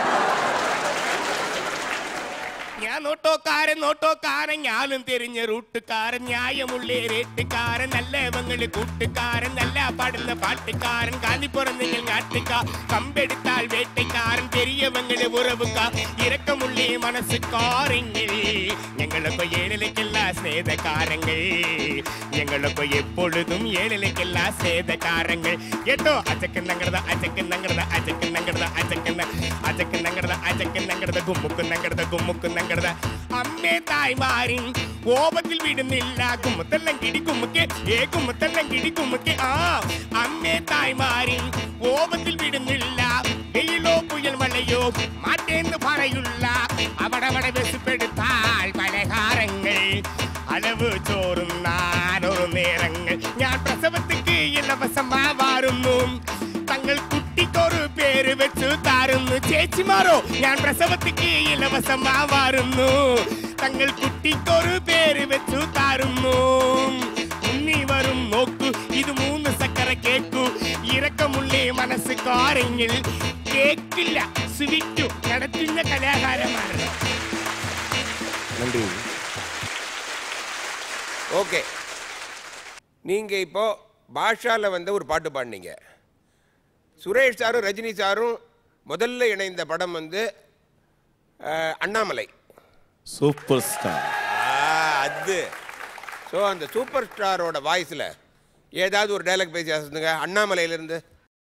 ഞാൻ ഓട്ടോക്കാരൻ ഓട്ടോക്കാരൻ ഞാനും തിരിഞ്ഞ റൂട്ടുകാരൻ ന്യായമുള്ളേ റേട്ടുകാരൻ നല്ലവങ്ങള് കൂട്ടുകാരൻ നല്ല പാടുന്ന പാട്ടുകാരൻ കാലിപ്പുറം നിങ്ങൾ നാട്ടുകാർ കമ്പെടുത്താൽ വേട്ടക്കാരൻ பெரியவங்கள உறவுக்கா இரக்கமுள்ளே மனசுக்காரங்கள் எங்களுக்கு ஏழிலைக்கெல்லாம் சேதக்காரங்கள் எங்களுக்கு எப்பொழுதும் ஏழிலைக்கெல்லாம் சேதக்காரங்கள் ஏட்டோ அச்சக்கு நங்கிறத அச்சக்கு நங்கிறத அச்சக்கு நங்கிறத அச்சக்கு அச்சக்கு நங்கிறத அச்சக்கு நங்கிறத கும்முக்கு நங்கிறத கும்முக்கு நங்கிறத അമ്മേ തായ്മാരിൻ കോപത്തിൽ വിടുന്നില്ല കുമ്മത്തെല്ലാം കിടി കുമ്മുക്ക് ഏ കുമ്മത്തെല്ലാം കിടി കുമ്മുക്ക് ആ അമ്മേ തായ്മാരിൻ കോപത്തിൽ വിടുന്നില്ല വെയിലോ പുയൽ മഴയോ മാറ്റേന്ന് പറയുള്ള അവിടവിടെ വെസുപ്പെടുത്താൽ പലഹാരങ്ങൾ അളവ് ചോറും നാനൊരു നേരങ്ങൾ ഞാൻ പ്രസവത്തിക്ക് ഇലവസമാ വാരുന്നു തങ്ങൾ കുട്ടിക്കൊരു പേര് വെച്ചു താരുന്നു ചേച്ചിമാരോ ഞാൻ പ്രസവത്തിക്ക് ഇലവസമാ വാരുന്നു തങ്ങൾ കുട്ടിക്കൊരു പേര് വെച്ചു താരുന്നു ഉണ്ണി വരും നോക്കു ഇത് മൂന്ന് സക്കര കേക്കു ഇറക്കമുള്ളേ മനസ്സ് കാരെങ്കിൽ കേക്കില്ല സ്വീറ്റു നടത്തുന്ന കലാകാരന്മാർ நன்றி ஓகே நீங்கள் இப்போ பாஷாவில் வந்து ஒரு பாட்டு பாடினீங்க சுரேஷ் சாரும் ரஜினி சாரும் முதல்ல இணைந்த படம் வந்து அஹ், அண்ணாமலை சூப்பர் ஸ்டார் ஆ, அது ஸோ அந்த சூப்பர் ஸ்டாரோட வாய்ஸில் ஏதாவது ஒரு டைலாக் பேசி அசத்துங்க அண்ணாமலையிலேருந்து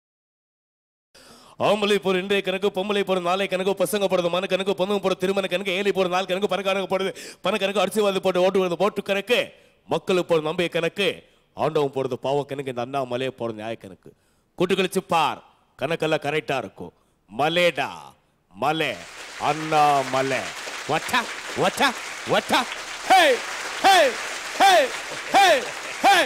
ஆம்பளை போற இன்றைய கணக்கு பொம்பளை போற நாளை கணக்கு பசங்க போறது மன கணக்கு பொண்ணுங்க போற திருமண கணக்கு ஏழை போற நாள் கணக்கு பணக்காரங்க போறது பண கணக்கு அரசியல்வாதி போட்டு ஓட்டு வருது ஓட்டு கணக்கு மக்களுக்கு போற நம்பிக்கை கணக்கு ஆண்டவன் போறது பாவ கணக்கு இந்த அண்ணாமலையே போற நியாய கணக்கு கூட்டு கழிச்சு பார் கணக்கெல்லாம் கரெக்டா இருக்கும் மலேடா மலை அண்ணாமலை வட்டா வட்டா வட்டா ஹே ஹே ஹே ஹே ஹே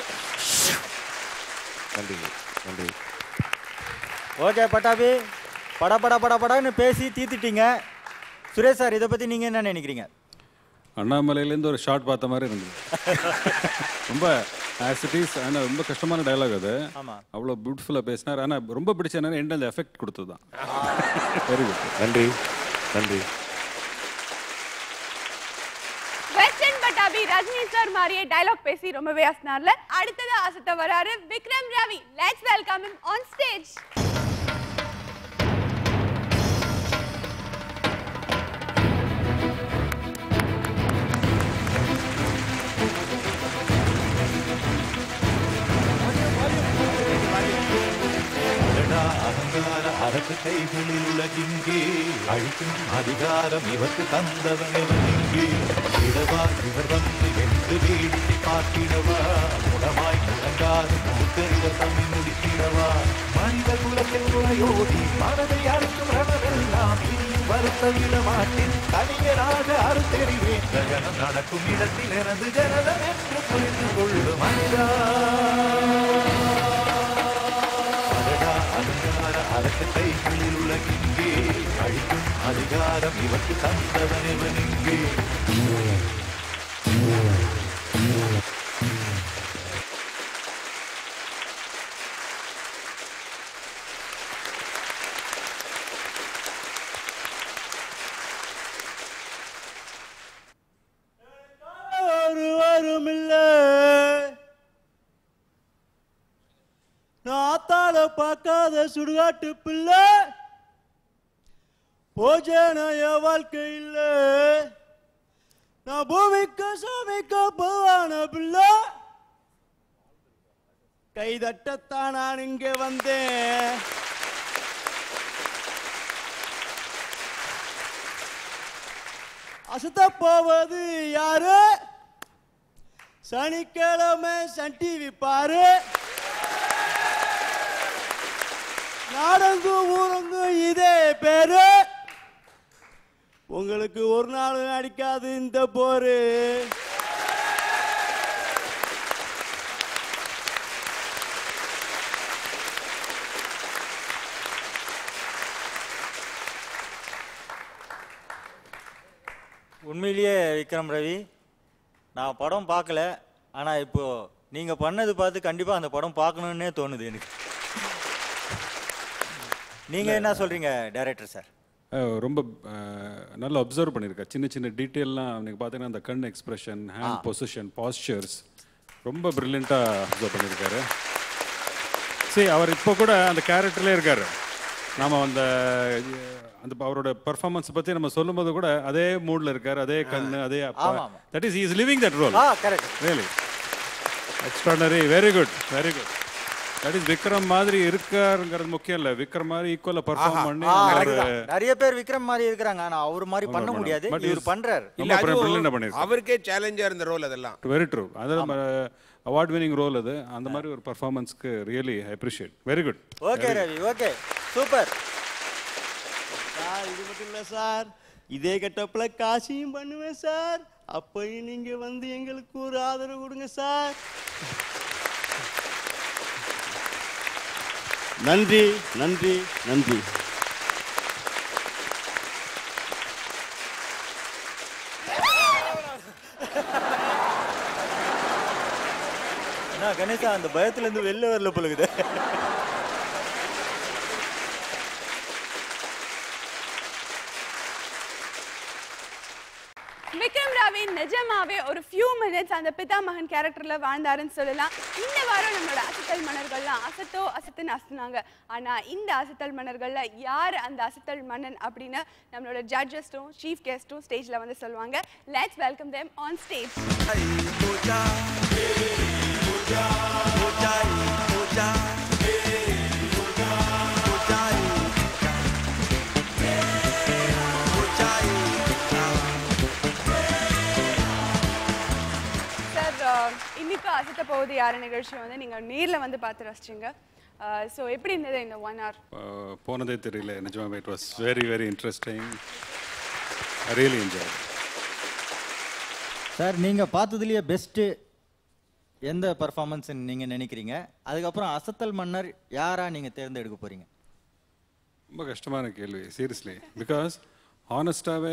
நன்றி நன்றி ஓகே பட்டாபி பட பட பட படன்னு பேசி தீர்த்துட்டீங்க சுரேஷ் சார் இதை பற்றி நீங்கள் என்ன நினைக்கிறீங்க அண்ணாமலையிலேருந்து ஒரு ஷார்ட் பார்த்த மாதிரி இருந்தது ரொம்ப ஆஸ் இட் இஸ் ஆனால் ரொம்ப கஷ்டமான டயலாக் அது ஆமா. அவ்வளோ பியூட்டிஃபுல்லாக பேசினார் ஆனால் ரொம்ப பிடிச்ச என்னன்னா எண்ட் அந்த எஃபெக்ட் கொடுத்தது தான் வெரி குட் நன்றி நன்றி வெஸ்டர்ன் பட்டாபி ரஜினி சார் மாதிரியே டயலாக் பேசி ரொம்பவே அசனார்ல அடுத்தது அசத்த வராரு Vikram Ravi let's welcome him on stage அடடா அகங்கார அரசு கைகளில் உலகிங்கே அழிக்கும் அதிகாரம் இவருக்கு தந்தவன் இங்கே இடவா இவர் வந்து வென்று வேடிக்கை பார்த்திடவா முடமாய் முழங்காது மூத்தறிவர் தம்மை முடித்திடவா மனித குலத்தில் துணையோடி மனதை அறுக்கும் ரணமெல்லாம் இனியும் வருத்த விட மாட்டேன் தனியராக அறுத்தெறிவேன் ஜகனம் நடக்கும் இடத்தில் எனது ஜனதம் என்று புரிந்து கொள்ளும் மனிதா அடடா அலங்கார அரச கைகளில் உலகிங்கே அழிக்கும் அதிகாரம் இவருக்கு தந்தவன் இவன் இங்கே ஒருவரும் இல்ல நான் ஆத்தால பார்க்காத சுடுகாட்டு பிள்ளை போஜன என் வாழ்க்கை இல்ல நான் பூமிக்கு சாமிக்க போவான பிள்ளை கை தட்டத்தான் நான் இங்க வந்தேன் அசத்த போவது யாரு சனிக்கிழமை சன் டிவி பாரு நாடங்கும் ஊரங்கும் இதே பேரு உங்களுக்கு ஒரு நாள் அடிக்காது இந்த போரு உண்மையிலேயே விக்ரம் ரவி நான் படம் பார்க்கல ஆனால் இப்போ நீங்கள் பண்ணது பார்த்து கண்டிப்பாக அந்த படம் பார்க்கணுன்னே தோணுது எனக்கு நீங்கள் என்ன சொல்கிறீங்க டைரக்டர் சார் அஹ் ரொம்ப அஹ், நல்லா அப்சர்வ் பண்ணியிருக்கார் சின்ன சின்ன டீட்டெயில்லாம் நீங்கள் பார்த்தீங்கன்னா அந்த கண் எக்ஸ்பிரஷன் ஹேண்ட் பொசிஷன் பாஸ்டர்ஸ் ரொம்ப ப்ரில்லியண்ட்டாக அப்சர்வ் பண்ணியிருக்காரு சரி அவர் இப்போ கூட அந்த கேரக்டர்லேயே இருக்காரு நாம அந்த அந்த அவரோட பர்ஃபார்மன்ஸ் பற்றி நம்ம சொல்லும்போது கூட அதே மூடில் இருக்கார் அதே கண்ணு அதே ஆமா, ஆமா. That is is living that role ah correct really extraordinary very good very good that is Vikram மாதிரி இருக்காருங்கிறது முக்கியம் இல்லை விக்ரம் மாதிரி ஈக்குவலாக பர்ஃபார்ம் பண்ணி ஆ, ஒரு அதுதான். நிறைய பேர் விக்ரம் மாதிரி இருக்கிறாங்க ஆனா அவர் மாதிரி பண்ண முடியாது But இவர் he's- பண்றாரு இல்ல ரொம்ப brilliant-ஆ அதுவும் பண்ணியிருக்காரு. அவருக்கே சேலஞ்சா இருந்த ரோல் அதெல்லாம் வெரி ட்ரூ அது அவார்ட் வினிங் ரோல் அது அந்த மாதிரி ஒரு பர்ஃபார்மன்ஸ்க்கு really appreciate very good okay Ravi okay super sir இது மட்டும் இல்லை சார் இதே கட்டப்பில் காசியும் பண்ணுவேன் சார் அப்பையும் நீங்க வந்து எங்களுக்கு ஒரு ஆதரவு கொடுங்க சார் நன்றி நன்றி நன்றி என்ன கணேசா அந்த பயத்துல இருந்து வெளில வரல பொழுகுது விக்ரம் ராவே நிஜமாவே ஒரு ஃபியூ மினிட்ஸ் அந்த பிதாமகன் கேரக்டர்ல வாழ்ந்தாருன்னு சொல்லலாம் இந்த வாரம் நம்மளோட அசத்தல் மன்னர்கள்லாம் அசத்தோ அசத்துன்னு அசத்துனாங்க ஆனா இந்த அசத்தல் மன்னர்கள்ல யார் அந்த அசத்தல் மன்னன் அப்படின்னு நம்மளோட ஜட்ஜஸ்டும் சீஃப் கெஸ்ட்டும் ஸ்டேஜ்ல வந்து சொல்லுவாங்க let's welcome them on stage sir இன்னைக்கு அசத்த போகுது யார் நிகழ்ச்சி வந்து நீங்க நேர்ல வந்து பார்த்து ரசிச்சீங்க ஸோ எப்படி இருந்தது இந்த ஒன் hour போனதே தெரியல நிஜமாவே it was very very interesting really enjoy sir நீங்க பார்த்ததுலயே பெஸ்ட் எந்த பர்ஃபார்மன்ஸ் நீங்க நினைக்கிறீங்க அதுக்கப்புறம் அசத்தல் மன்னர் யாரா நீங்க தேர்ந்தெடுக்க போறீங்க ரொம்ப கஷ்டமான கேள்வி சீரியஸ்லி பிகாஸ் ஹானஸ்டாகவே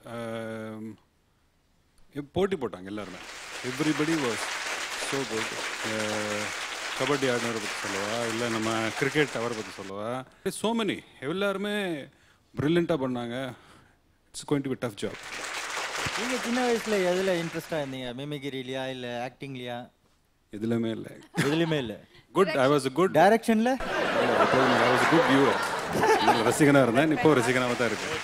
போட்டி போட்டாங்க எல்லாருமே everybody was so good kabaddi ஆடினவரை பற்றி சொல்லவா இல்லை நம்ம கிரிக்கெட் அவரை பற்றி சொல்லவா ஸோ மெனி எல்லாருமே ப்ரில்லியண்ட்டாக பண்ணாங்க it's going to be tough job நீங்க சின்ன வயசுல எதுல இன்ட்ரெஸ்டா இருந்தீங்க மிமிகிரிலையா இல்ல ஆக்டிங்லையா எதுலையுமே இல்லை எதுலையுமே இல்ல குட் ஐ வாஸ் குட் டைரக்ஷன்ல ஐ வாஸ் குட் வியூவர் ரசிகனாக இருந்தேன் இப்போ ரசிகனாக தான் இருக்கேன்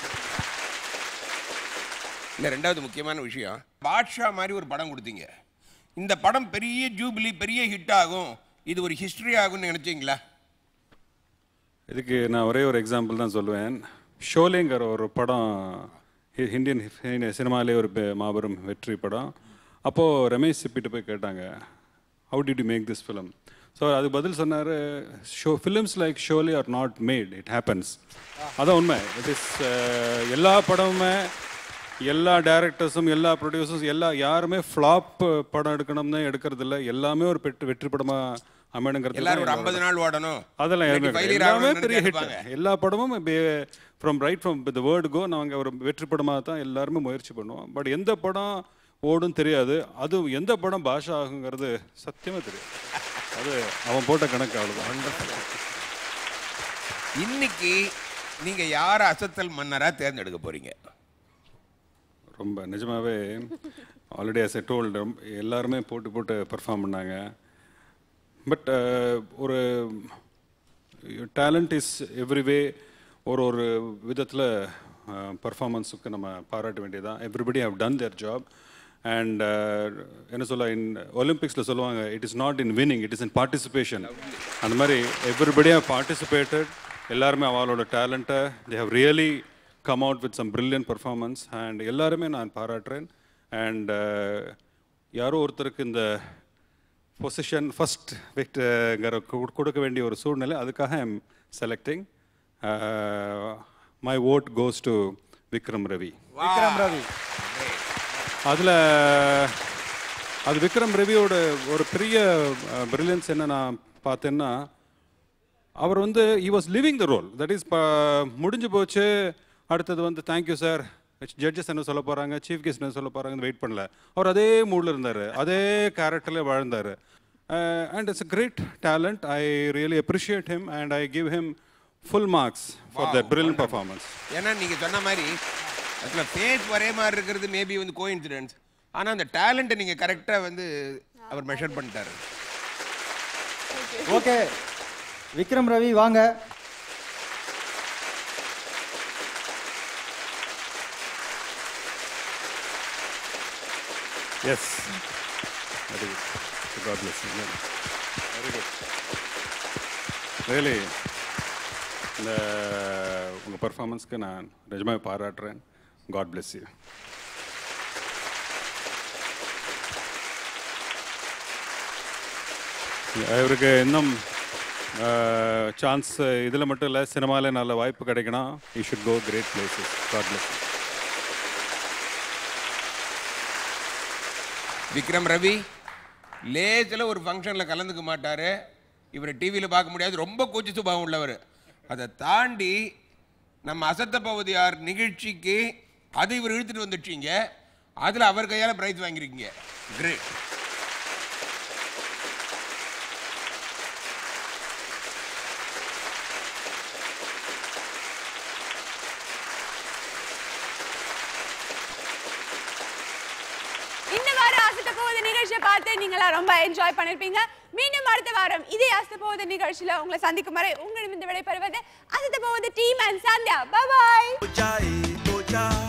இல்லை ரெண்டாவது முக்கியமான விஷயம் பாட்ஷா மாதிரி ஒரு படம் கொடுத்தீங்க இந்த படம் பெரிய ஜூபிலி பெரிய ஹிட் ஆகும் இது ஒரு ஹிஸ்டரி ஆகும்னு நினைச்சீங்களா இதுக்கு நான் ஒரே ஒரு எக்ஸாம்பிள் தான் சொல்லுவேன் ஷோலேங்கிற ஒரு படம் ஹி- இந்தியன் ஹி- சினிமாலே ஒரு பெ- மாபெரும் வெற்றி படம் அப்போது ரமேஷ் சிப்பிட்டு போய் கேட்டாங்க how did you make this film so அதுக்கு பதில் சொன்னார் show films like Sholay are not made it happens அதான் உண்மை இட் இஸ் எல்லா படமுமே எல்லா டேரக்டர்ஸும் எல்லா ப்ரொடியூசர்ஸ் எல்லா யாருமே ஃப்ளாப் படம் எடுக்கணும்னு எடுக்கிறது இல்ல எல்லாமே ஒரு பெற்று வெற்றி படமா அமையணுங்கிறது எல்லாரும் ஒரு 50 நாள் ஓடணும் அதெல்லாம் இல்லாட்டி எதுவுமே failure கிடையாது. எல்லாமே ஆகணும்னு பெரிய ஹிட் நினைப்பாங்க. எல்லா படமும் from right from the word go நாங்க ஒரு வெற்றி படமாக தான் எல்லாருமே முயற்சி பண்ணுவோம் பட் எந்த படம் ஓடும் தெரியாது அது எந்த படம் பாஷா ஆகுங்கிறது சத்தியமா தெரியாது அது அவன் போட்ட கணக்கு அவ்வளவுதான் இன்னைக்கு நீங்க யார அசத்தல் மன்னரா தேர்ந்தெடுக்க போறீங்க ரொம்ப நிஜமாவே ஆல்ரெடி அஸ் எ டோல்டு எல்லாருமே போட்டு போட்டு பெர்ஃபார்ம் பண்ணாங்க பட் ஒரு டேலண்ட் இஸ் எவ்ரிவே ஒரு ஒரு விதத்தில் பர்ஃபார்மன்ஸுக்கு நம்ம பாராட்ட வேண்டியதான் everybody have done their job and என்ன சொல்ல இன் ஒலிம்பிக்ஸில் சொல்லுவாங்க it is not in winning it is in participation அந்த மாதிரி எவ்ரிபடி ஹவ் பார்ட்டிசிபேட்டட் எல்லாருமே அவளோட டேலண்ட்டை they have really come out with some brilliant performance and எல்லாருமே நான் பாராட்டுறேன் அண்ட் யாரோ ஒருத்தருக்கு இந்த பொசிஷன் ஃபஸ்ட் விக்டங்கிற கொடுக்க வேண்டிய ஒரு சூழ்நிலை அதுக்காக I'm selecting my vote goes to Vikram Ravi Vikram Ravi அதில் அது விக்ரம் ரவியோட ஒரு பெரிய பிரில்லியன்ஸ் என்ன நான் பார்த்தேன்னா அவர் வந்து he was living the role that is முடிஞ்சு போச்சு அடுத்தது வந்து தேங்க்யூ சார் ஜட்ஜஸ் என்ன சொல்ல போகிறாங்க சீஃப் கெஸ்ட் என்ன சொல்ல போகிறாங்கன்னு வெயிட் பண்ணல அவர் அதே மூடில் இருந்தார் அதே கேரக்டரில் வாழ்ந்தார் and it's a great talent I really appreciate him and I give him full marks for the brilliant performance ஏன்னா நீங்க சொன்ன மாதிரி அதுல ஃபேஸ் ஒரே மாதிரி இருக்கிறது மேபி வந்து கோ இன்சிடென்ட்ஸ் ஆனா அந்த டேலண்ட்டை நீங்க கரெக்டா வந்து அவர் மெஷர் பண்ணிட்டாரு ஓகே விக்ரம் ரவி வாங்க yes very good God bless very good really இந்த உங்கள் பர்ஃபார்மன்ஸ்க்கு நான் நிஜமாக பாராட்டுறேன் காட் பிளஸ் யூ இவருக்கு இன்னும் சான்ஸ் இதில் மட்டும் இல்லை சினிமாவில் நல்ல வாய்ப்பு கிடைக்கணும் you should go great places God bless Vikram Ravi லேசில் ஒரு ஃபங்க்ஷனில் கலந்துக்க மாட்டார் இவரை டிவியில் பார்க்க முடியாது ரொம்ப கூச்ச சுபாவம் உள்ளவர் அதை தாண்டி நம்ம அசத்த பகுதியார் நிகழ்ச்சிக்கு அது இவர் இழுத்துட்டு வந்துட்டீங்க அதில் அவர் கையால் பிரைஸ் வாங்கியிருக்கீங்க கிரேட் இந்த வாரம் அசத்த போகுது நிகழ்ச்சியை பார்த்து நீங்களாம் ரொம்ப என்ஜாய் பண்ணிருப்பீங்க மீண்டும் அடுத்த வாரம் இதே அசத்த போகுது நிகழ்ச்சியில உங்களை சந்திக்கும் வரை உங்களிடம் இந்த விடைபெறுவது அசத்த போகுது team and Sandhya bye Jai, Toja.